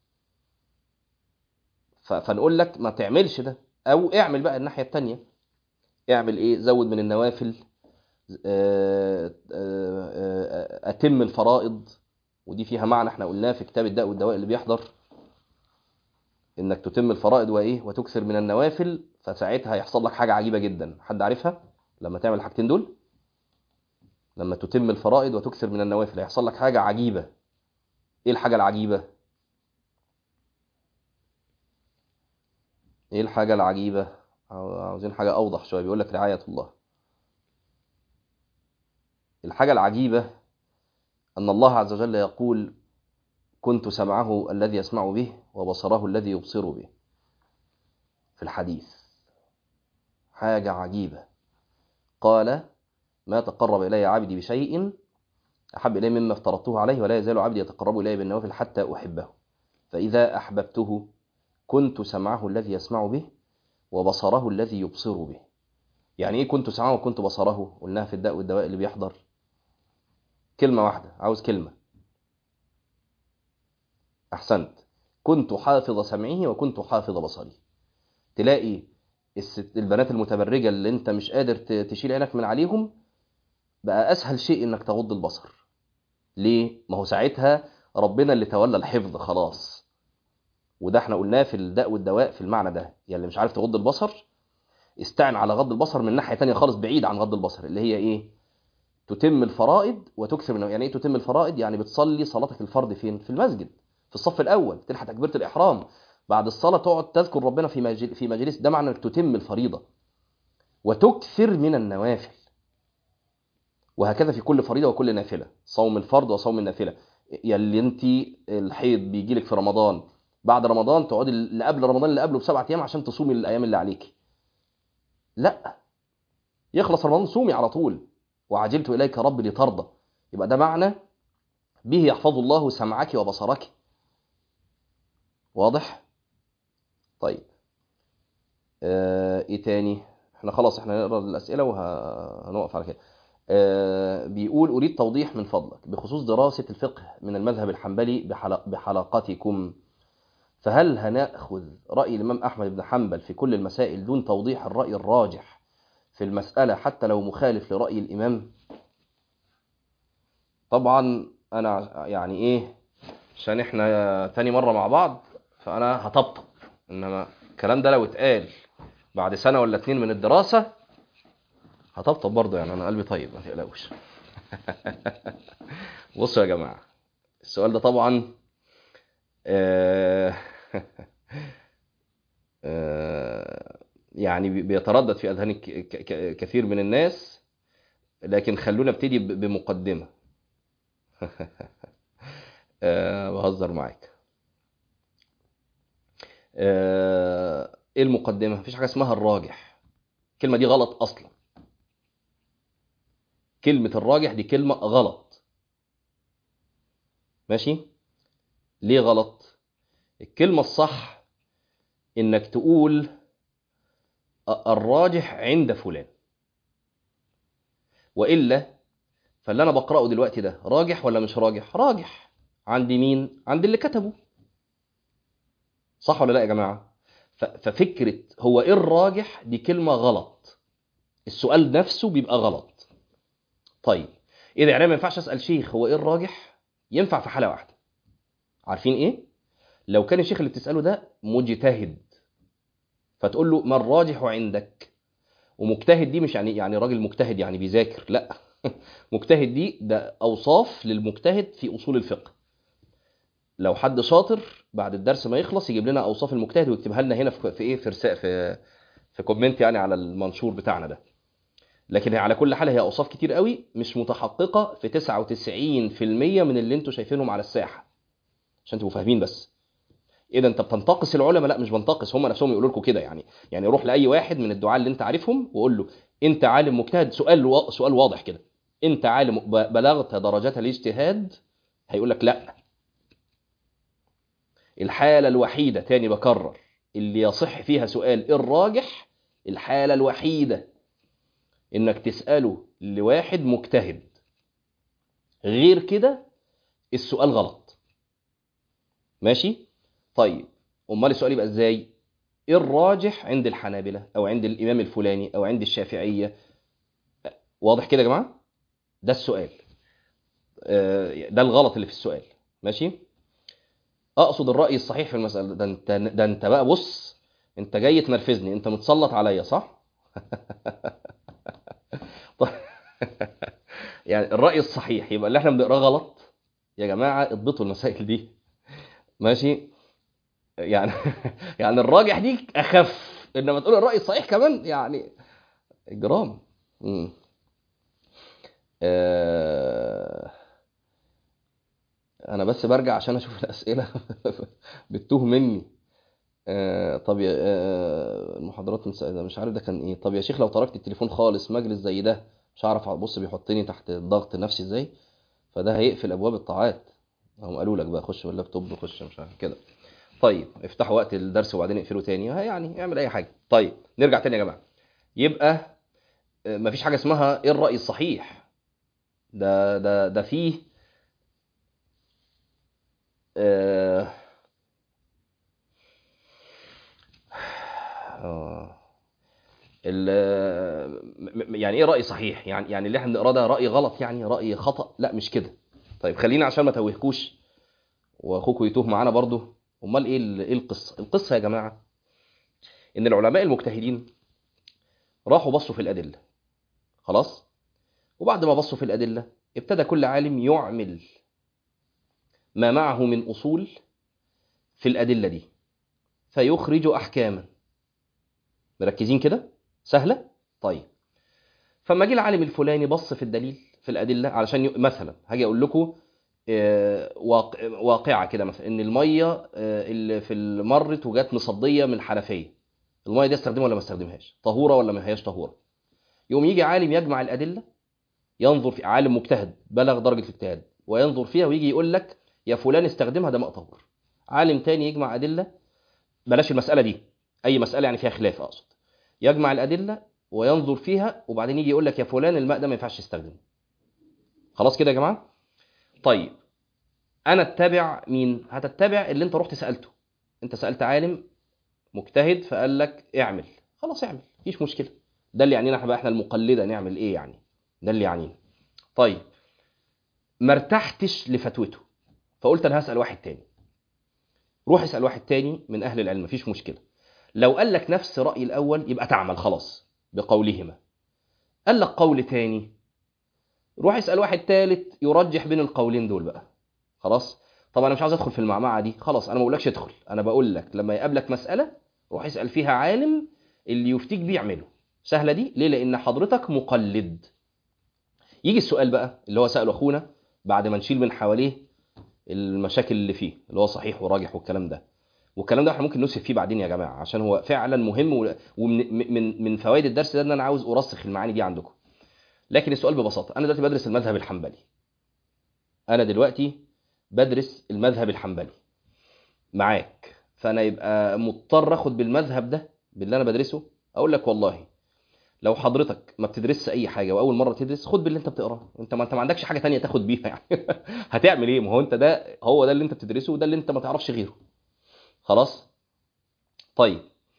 ف- فنقول لك ما تعملش ده او اعمل بقى الناحيه التانيه اعمل ايه زود من النوافل آه، آه، آه، اتم الفرائض ودي فيها معنى احنا قلناه في كتاب الداء والدواء اللي بيحضر انك تتم الفرائض وايه وتكثر من النوافل فساعتها هيحصل لك حاجه عجيبه جدا حد عارفها لما تعمل الحاجتين دول لما تتم الفرائض وتكثر من النوافل هيحصل لك حاجه عجيبه ايه الحاجه العجيبه ايه الحاجه العجيبه عاو- عاوزين حاجه اوضح شويه بيقول لك رعايه الله الحاجه العجيبه ان الله عز وجل يقول كنت سمعه الذي يسمع به وبصره الذي يبصر به في الحديث حاجة عجيبة قال ما تقرب إلي عبدي بشيء أحب إلي مما افترضته عليه ولا يزال عبدي يتقرب إلي بالنوافل حتى أحبه فإذا أحببته كنت سمعه الذي يسمع به وبصره الذي يبصر به يعني إيه كنت سمعه وكنت بصره قلناها في الداء والدواء اللي بيحضر كلمة واحدة عاوز كلمة أحسنت كنت حافظ سمعه وكنت حافظ بصري تلاقي الست البنات المتبرجة اللي انت مش قادر ت- تشيل عينك من عليهم بقى أسهل شيء انك تغض البصر ليه؟ ما هو ساعتها ربنا اللي تولى الحفظ خلاص وده احنا قلناه في الداء والدواء في المعنى ده يعني اللي مش عارف تغض البصر استعن على غض البصر من ناحية تانية خالص بعيد عن غض البصر اللي هي ايه؟ تتم الفرائض وتكثر من يعني ايه تتم الفرائض؟ يعني بتصلي صلاتك الفرض فين؟ في المسجد في الصف الأول تلحق تكبيرة الإحرام بعد الصلاة تقعد تذكر ربنا في مجل في مجلس ده معنى انك تتم الفريضة وتكثر من النوافل وهكذا في كل فريضة وكل نافلة صوم الفرض وصوم النافلة يلي انت الحيض بيجيلك في رمضان بعد رمضان تقعدي اللي قبل رمضان اللي قبله بسبعة ايام عشان تصومي الايام اللي عليك لا يخلص رمضان صومي على طول وعجلت اليك رب لترضى يبقى ده معنى به يحفظ الله سمعك وبصرك واضح طيب آه، ايه تاني احنا خلاص احنا نقرا الاسئله وهنقف على كده آه، بيقول اريد توضيح من فضلك بخصوص دراسه الفقه من المذهب الحنبلي بحلق بحلقتكم فهل هناخذ راي الامام احمد بن حنبل في كل المسائل دون توضيح الراي الراجح في المساله حتى لو مخالف لراي الامام طبعا انا يعني ايه عشان احنا تاني مره مع بعض فانا هطبطب انما الكلام ده لو اتقال بعد سنه ولا اتنين من الدراسه هطبطب برضه يعني انا قلبي طيب ما تقلقوش بصوا يا جماعه السؤال ده طبعا آه، آه، يعني بي- بيتردد في اذهان ك- ك- كثير من الناس لكن خلونا ابتدي ب- بمقدمه آه، بهزر معاك آه، ايه المقدمه مفيش حاجه اسمها الراجح الكلمه دي غلط اصلا كلمه الراجح دي كلمه غلط ماشي ليه غلط الكلمه الصح انك تقول أ- الراجح عند فلان والا فاللي انا بقراه دلوقتي ده راجح ولا مش راجح راجح عند مين عند اللي كتبه صح ولا لا يا جماعه ف- ففكره هو ايه الراجح دي كلمه غلط السؤال نفسه بيبقى غلط طيب اذا يعني ما ينفعش اسال شيخ هو ايه الراجح ينفع في حاله واحده عارفين ايه لو كان الشيخ اللي بتساله ده مجتهد فتقول له ما الراجح عندك ومجتهد دي مش يعني يعني راجل مجتهد يعني بيذاكر لا مجتهد دي ده اوصاف للمجتهد في اصول الفقه لو حد شاطر بعد الدرس ما يخلص يجيب لنا اوصاف المجتهد ويكتبها لنا هنا في في ايه في رساء في في كومنت يعني على المنشور بتاعنا ده لكن هي على كل حال هي اوصاف كتير قوي مش متحققه في 99% من اللي انتوا شايفينهم على الساحه عشان تبقوا فاهمين بس ايه ده انت بتنتقص العلماء لا مش بنتقص هم نفسهم يقولوا لكم كده يعني يعني روح لاي واحد من الدعاة اللي انت عارفهم وقول له انت عالم مجتهد سؤال و... سؤال واضح كده انت عالم ب- بلغت درجات الاجتهاد هيقول لك لا الحالة الوحيدة تاني بكرر اللي يصح فيها سؤال الراجح الحالة الوحيدة انك تسأله لواحد مجتهد غير كده السؤال غلط ماشي طيب امال السؤال يبقى ازاي ايه الراجح عند الحنابلة او عند الامام الفلاني او عند الشافعية واضح كده يا جماعة ده السؤال آه، ده الغلط اللي في السؤال ماشي اقصد الرأي الصحيح في المسألة ده انت ده انت بقى بص انت جاي تنرفزني انت متسلط عليا صح طيب يعني الرأي الصحيح يبقى اللي احنا بنقراه غلط يا جماعة اضبطوا المسائل دي ماشي يعني يعني الراجح دي اخف انما تقول الرأي الصحيح كمان يعني اجرام مم. آه، انا بس برجع عشان اشوف الاسئله بتتوه مني آه، طب يا آه، المحاضرات من ده مش عارف ده كان ايه طب يا شيخ لو تركت التليفون خالص مجلس زي ده مش هعرف بص بيحطني تحت الضغط النفسي ازاي فده هيقفل ابواب الطاعات هم قالوا لك بقى خش باللابتوب خش مش عارف كده طيب افتحوا وقت الدرس وبعدين اقفلوا تاني ها يعني اعمل اي حاجه طيب نرجع تاني يا جماعه يبقى آه، مفيش حاجه اسمها ايه الرأي الصحيح ده ده ده فيه آه آه ال- م- م- يعني ايه رأي صحيح يعني يعني اللي احنا بنقراه ده رأي غلط يعني رأي خطأ لا مش كده طيب خلينا عشان ما توهكوش واخوكوا يتوه معانا برضو امال ايه ال- ايه القصه القصه يا جماعه ان العلماء المجتهدين راحوا بصوا في الادله خلاص وبعد ما بصوا في الادله ابتدى كل عالم يعمل ما معه من اصول في الادله دي فيخرج احكاما مركزين كده سهله طيب فما جه العالم الفلاني بص في الدليل في الادله علشان ي... مثلا هاجي اقول لكم آه، واقع... واقعه كده مثلا ان الميه آه، اللي في المرت وجات مصديه من الحنفيه الميه دي استخدمها ولا ما استخدمهاش طهوره ولا ما هياش طهوره يقوم يجي عالم يجمع الادله ينظر في عالم مجتهد بلغ درجه الاجتهاد وينظر فيها ويجي يقول لك يا فلان استخدمها ده ماء طهور عالم تاني يجمع ادله بلاش المساله دي اي مساله يعني فيها خلاف اقصد يجمع الادله وينظر فيها وبعدين يجي يقول لك يا فلان الماء ده ما ينفعش تستخدمه خلاص كده يا جماعه طيب انا اتبع مين هتتبع اللي انت رحت سالته انت سالت عالم مجتهد فقال لك اعمل خلاص اعمل مفيش مشكله ده اللي يعنينا احنا بقى احنا المقلده نعمل ايه يعني ده اللي يعنينا طيب ما ارتحتش لفتوته فقلت انا هسال واحد تاني روح اسال واحد تاني من اهل العلم مفيش مشكله لو قال لك نفس راي الاول يبقى تعمل خلاص بقولهما قال لك قول تاني روح اسال واحد تالت يرجح بين القولين دول بقى خلاص طبعا انا مش عاوز ادخل في المعمعه دي خلاص انا ما بقولكش ادخل انا بقول لك لما يقابلك مساله روح اسال فيها عالم اللي يفتيك بيه اعمله سهله دي ليه لان حضرتك مقلد يجي السؤال بقى اللي هو ساله اخونا بعد ما نشيل من حواليه المشاكل اللي فيه اللي هو صحيح وراجح والكلام ده والكلام ده احنا ممكن نسف فيه بعدين يا جماعه عشان هو فعلا مهم و- ومن من من فوائد الدرس ده ان انا عاوز ارسخ المعاني دي عندكم لكن السؤال ببساطه انا دلوقتي بدرس المذهب الحنبلي انا دلوقتي بدرس المذهب الحنبلي معاك فانا يبقى مضطر اخد بالمذهب ده باللي انا بدرسه اقول لك والله لو حضرتك ما بتدرسش اي حاجه واول مره تدرس خد باللي انت بتقراه انت ما انت ما عندكش حاجه تانية تاخد بيها يعني هتعمل ايه ما هو انت ده هو ده اللي انت بتدرسه وده اللي انت ما تعرفش غيره خلاص طيب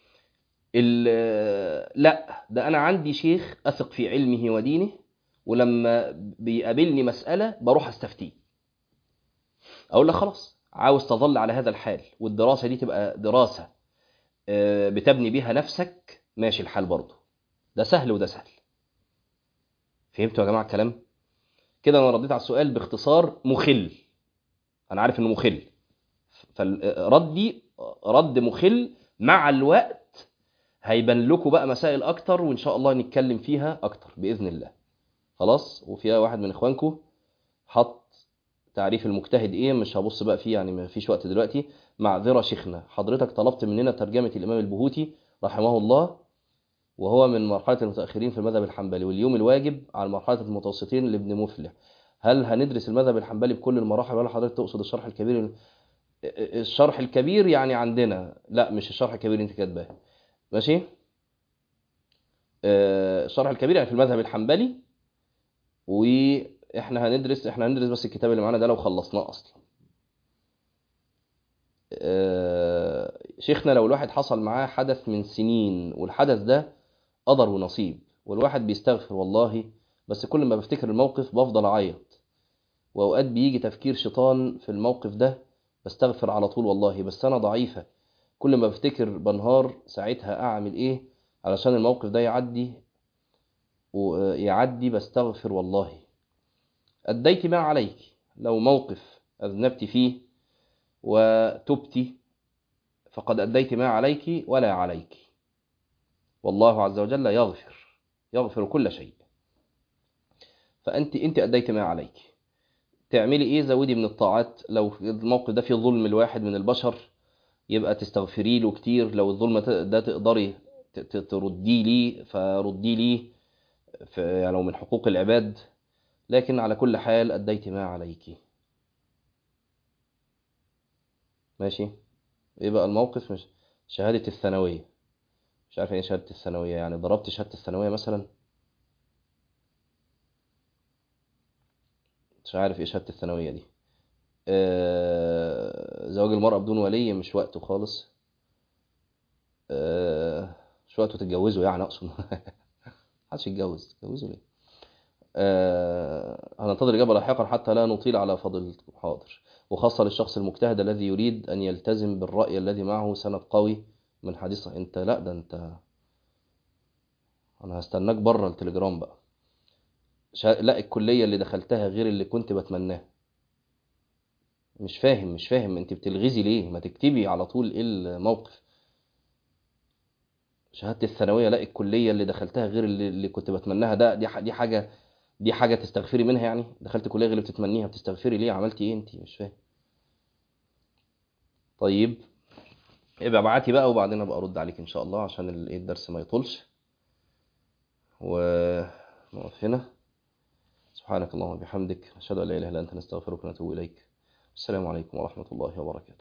ال- لا ده انا عندي شيخ اثق في علمه ودينه ولما بيقابلني مساله بروح استفتيه اقول لك خلاص عاوز تظل على هذا الحال والدراسة دي تبقى دراسة آه، بتبني بيها نفسك ماشي الحال برضه ده سهل وده سهل فهمتوا يا جماعة الكلام كده انا رديت على السؤال باختصار مخل انا عارف انه مخل فردي رد مخل مع الوقت هيبان لكم بقى مسائل اكتر وان شاء الله نتكلم فيها اكتر باذن الله خلاص وفيها واحد من اخوانكم حط تعريف المجتهد ايه مش هبص بقى فيه يعني ما فيش وقت دلوقتي معذره شيخنا حضرتك طلبت مننا ترجمه الامام البهوتي رحمه الله وهو من مرحله المتاخرين في المذهب الحنبلي واليوم الواجب على مرحله المتوسطين لابن مفلح هل هندرس المذهب الحنبلي بكل المراحل ولا حضرتك تقصد الشرح الكبير الشرح الكبير يعني عندنا لا مش الشرح الكبير اللي انت كاتباه ماشي آه، الشرح الكبير يعني في المذهب الحنبلي واحنا هندرس احنا هندرس بس الكتاب اللي معانا ده لو خلصناه اصلا آه، شيخنا لو الواحد حصل معاه حدث من سنين والحدث ده قدر ونصيب والواحد بيستغفر والله بس كل ما بفتكر الموقف بفضل اعيط واوقات بيجي تفكير شيطان في الموقف ده بستغفر على طول والله بس انا ضعيفة كل ما بفتكر بنهار ساعتها اعمل ايه علشان الموقف ده يعدي ويعدي بستغفر والله أديت ما عليك لو موقف أذنبت فيه وتبت فقد أديت ما عليك ولا عليك والله عز وجل يغفر يغفر كل شيء فأنت أنت أديت ما عليك تعملي إيه زودي من الطاعات لو الموقف ده فيه ظلم الواحد من البشر يبقى تستغفري له كتير لو الظلم ده تقدري تردي لي فردي لي يعني لو من حقوق العباد لكن على كل حال أديت ما عليك ماشي ايه بقى الموقف مش شهادة الثانوية مش عارف ايه شهادة الثانوية يعني ضربت شهادة الثانوية مثلا مش عارف ايه شهادة الثانوية دي آه زواج المرأة بدون ولي مش وقته خالص آه مش وقته تتجوزوا يعني اقصد محدش يتجوز تتجوزوا ليه آه هننتظر إجابة لاحقا حتى لا نطيل على فضيلتكم حاضر وخاصة للشخص المجتهد الذي يريد أن يلتزم بالرأي الذي معه سند قوي من حديث أنت لا ده أنت أنا هستناك بره التليجرام بقى شا... لا الكلية اللي دخلتها غير اللي كنت بتمناه مش فاهم مش فاهم انت بتلغزي ليه ما تكتبي على طول ايه الموقف شهادة الثانوية لا الكلية اللي دخلتها غير اللي, اللي كنت بتمناها ده دي دي حاجة دي حاجة تستغفري منها يعني دخلت كلية غير اللي بتتمنيها بتستغفري ليه عملتي ايه انت مش فاهم طيب ابقى ابعتي بقى وبعدين ابقى ارد عليك ان شاء الله عشان الدرس ما يطولش ونقف هنا سبحانك اللهم وبحمدك اشهد ان لا اله الا انت نستغفرك ونتوب اليك السلام عليكم ورحمة الله وبركاته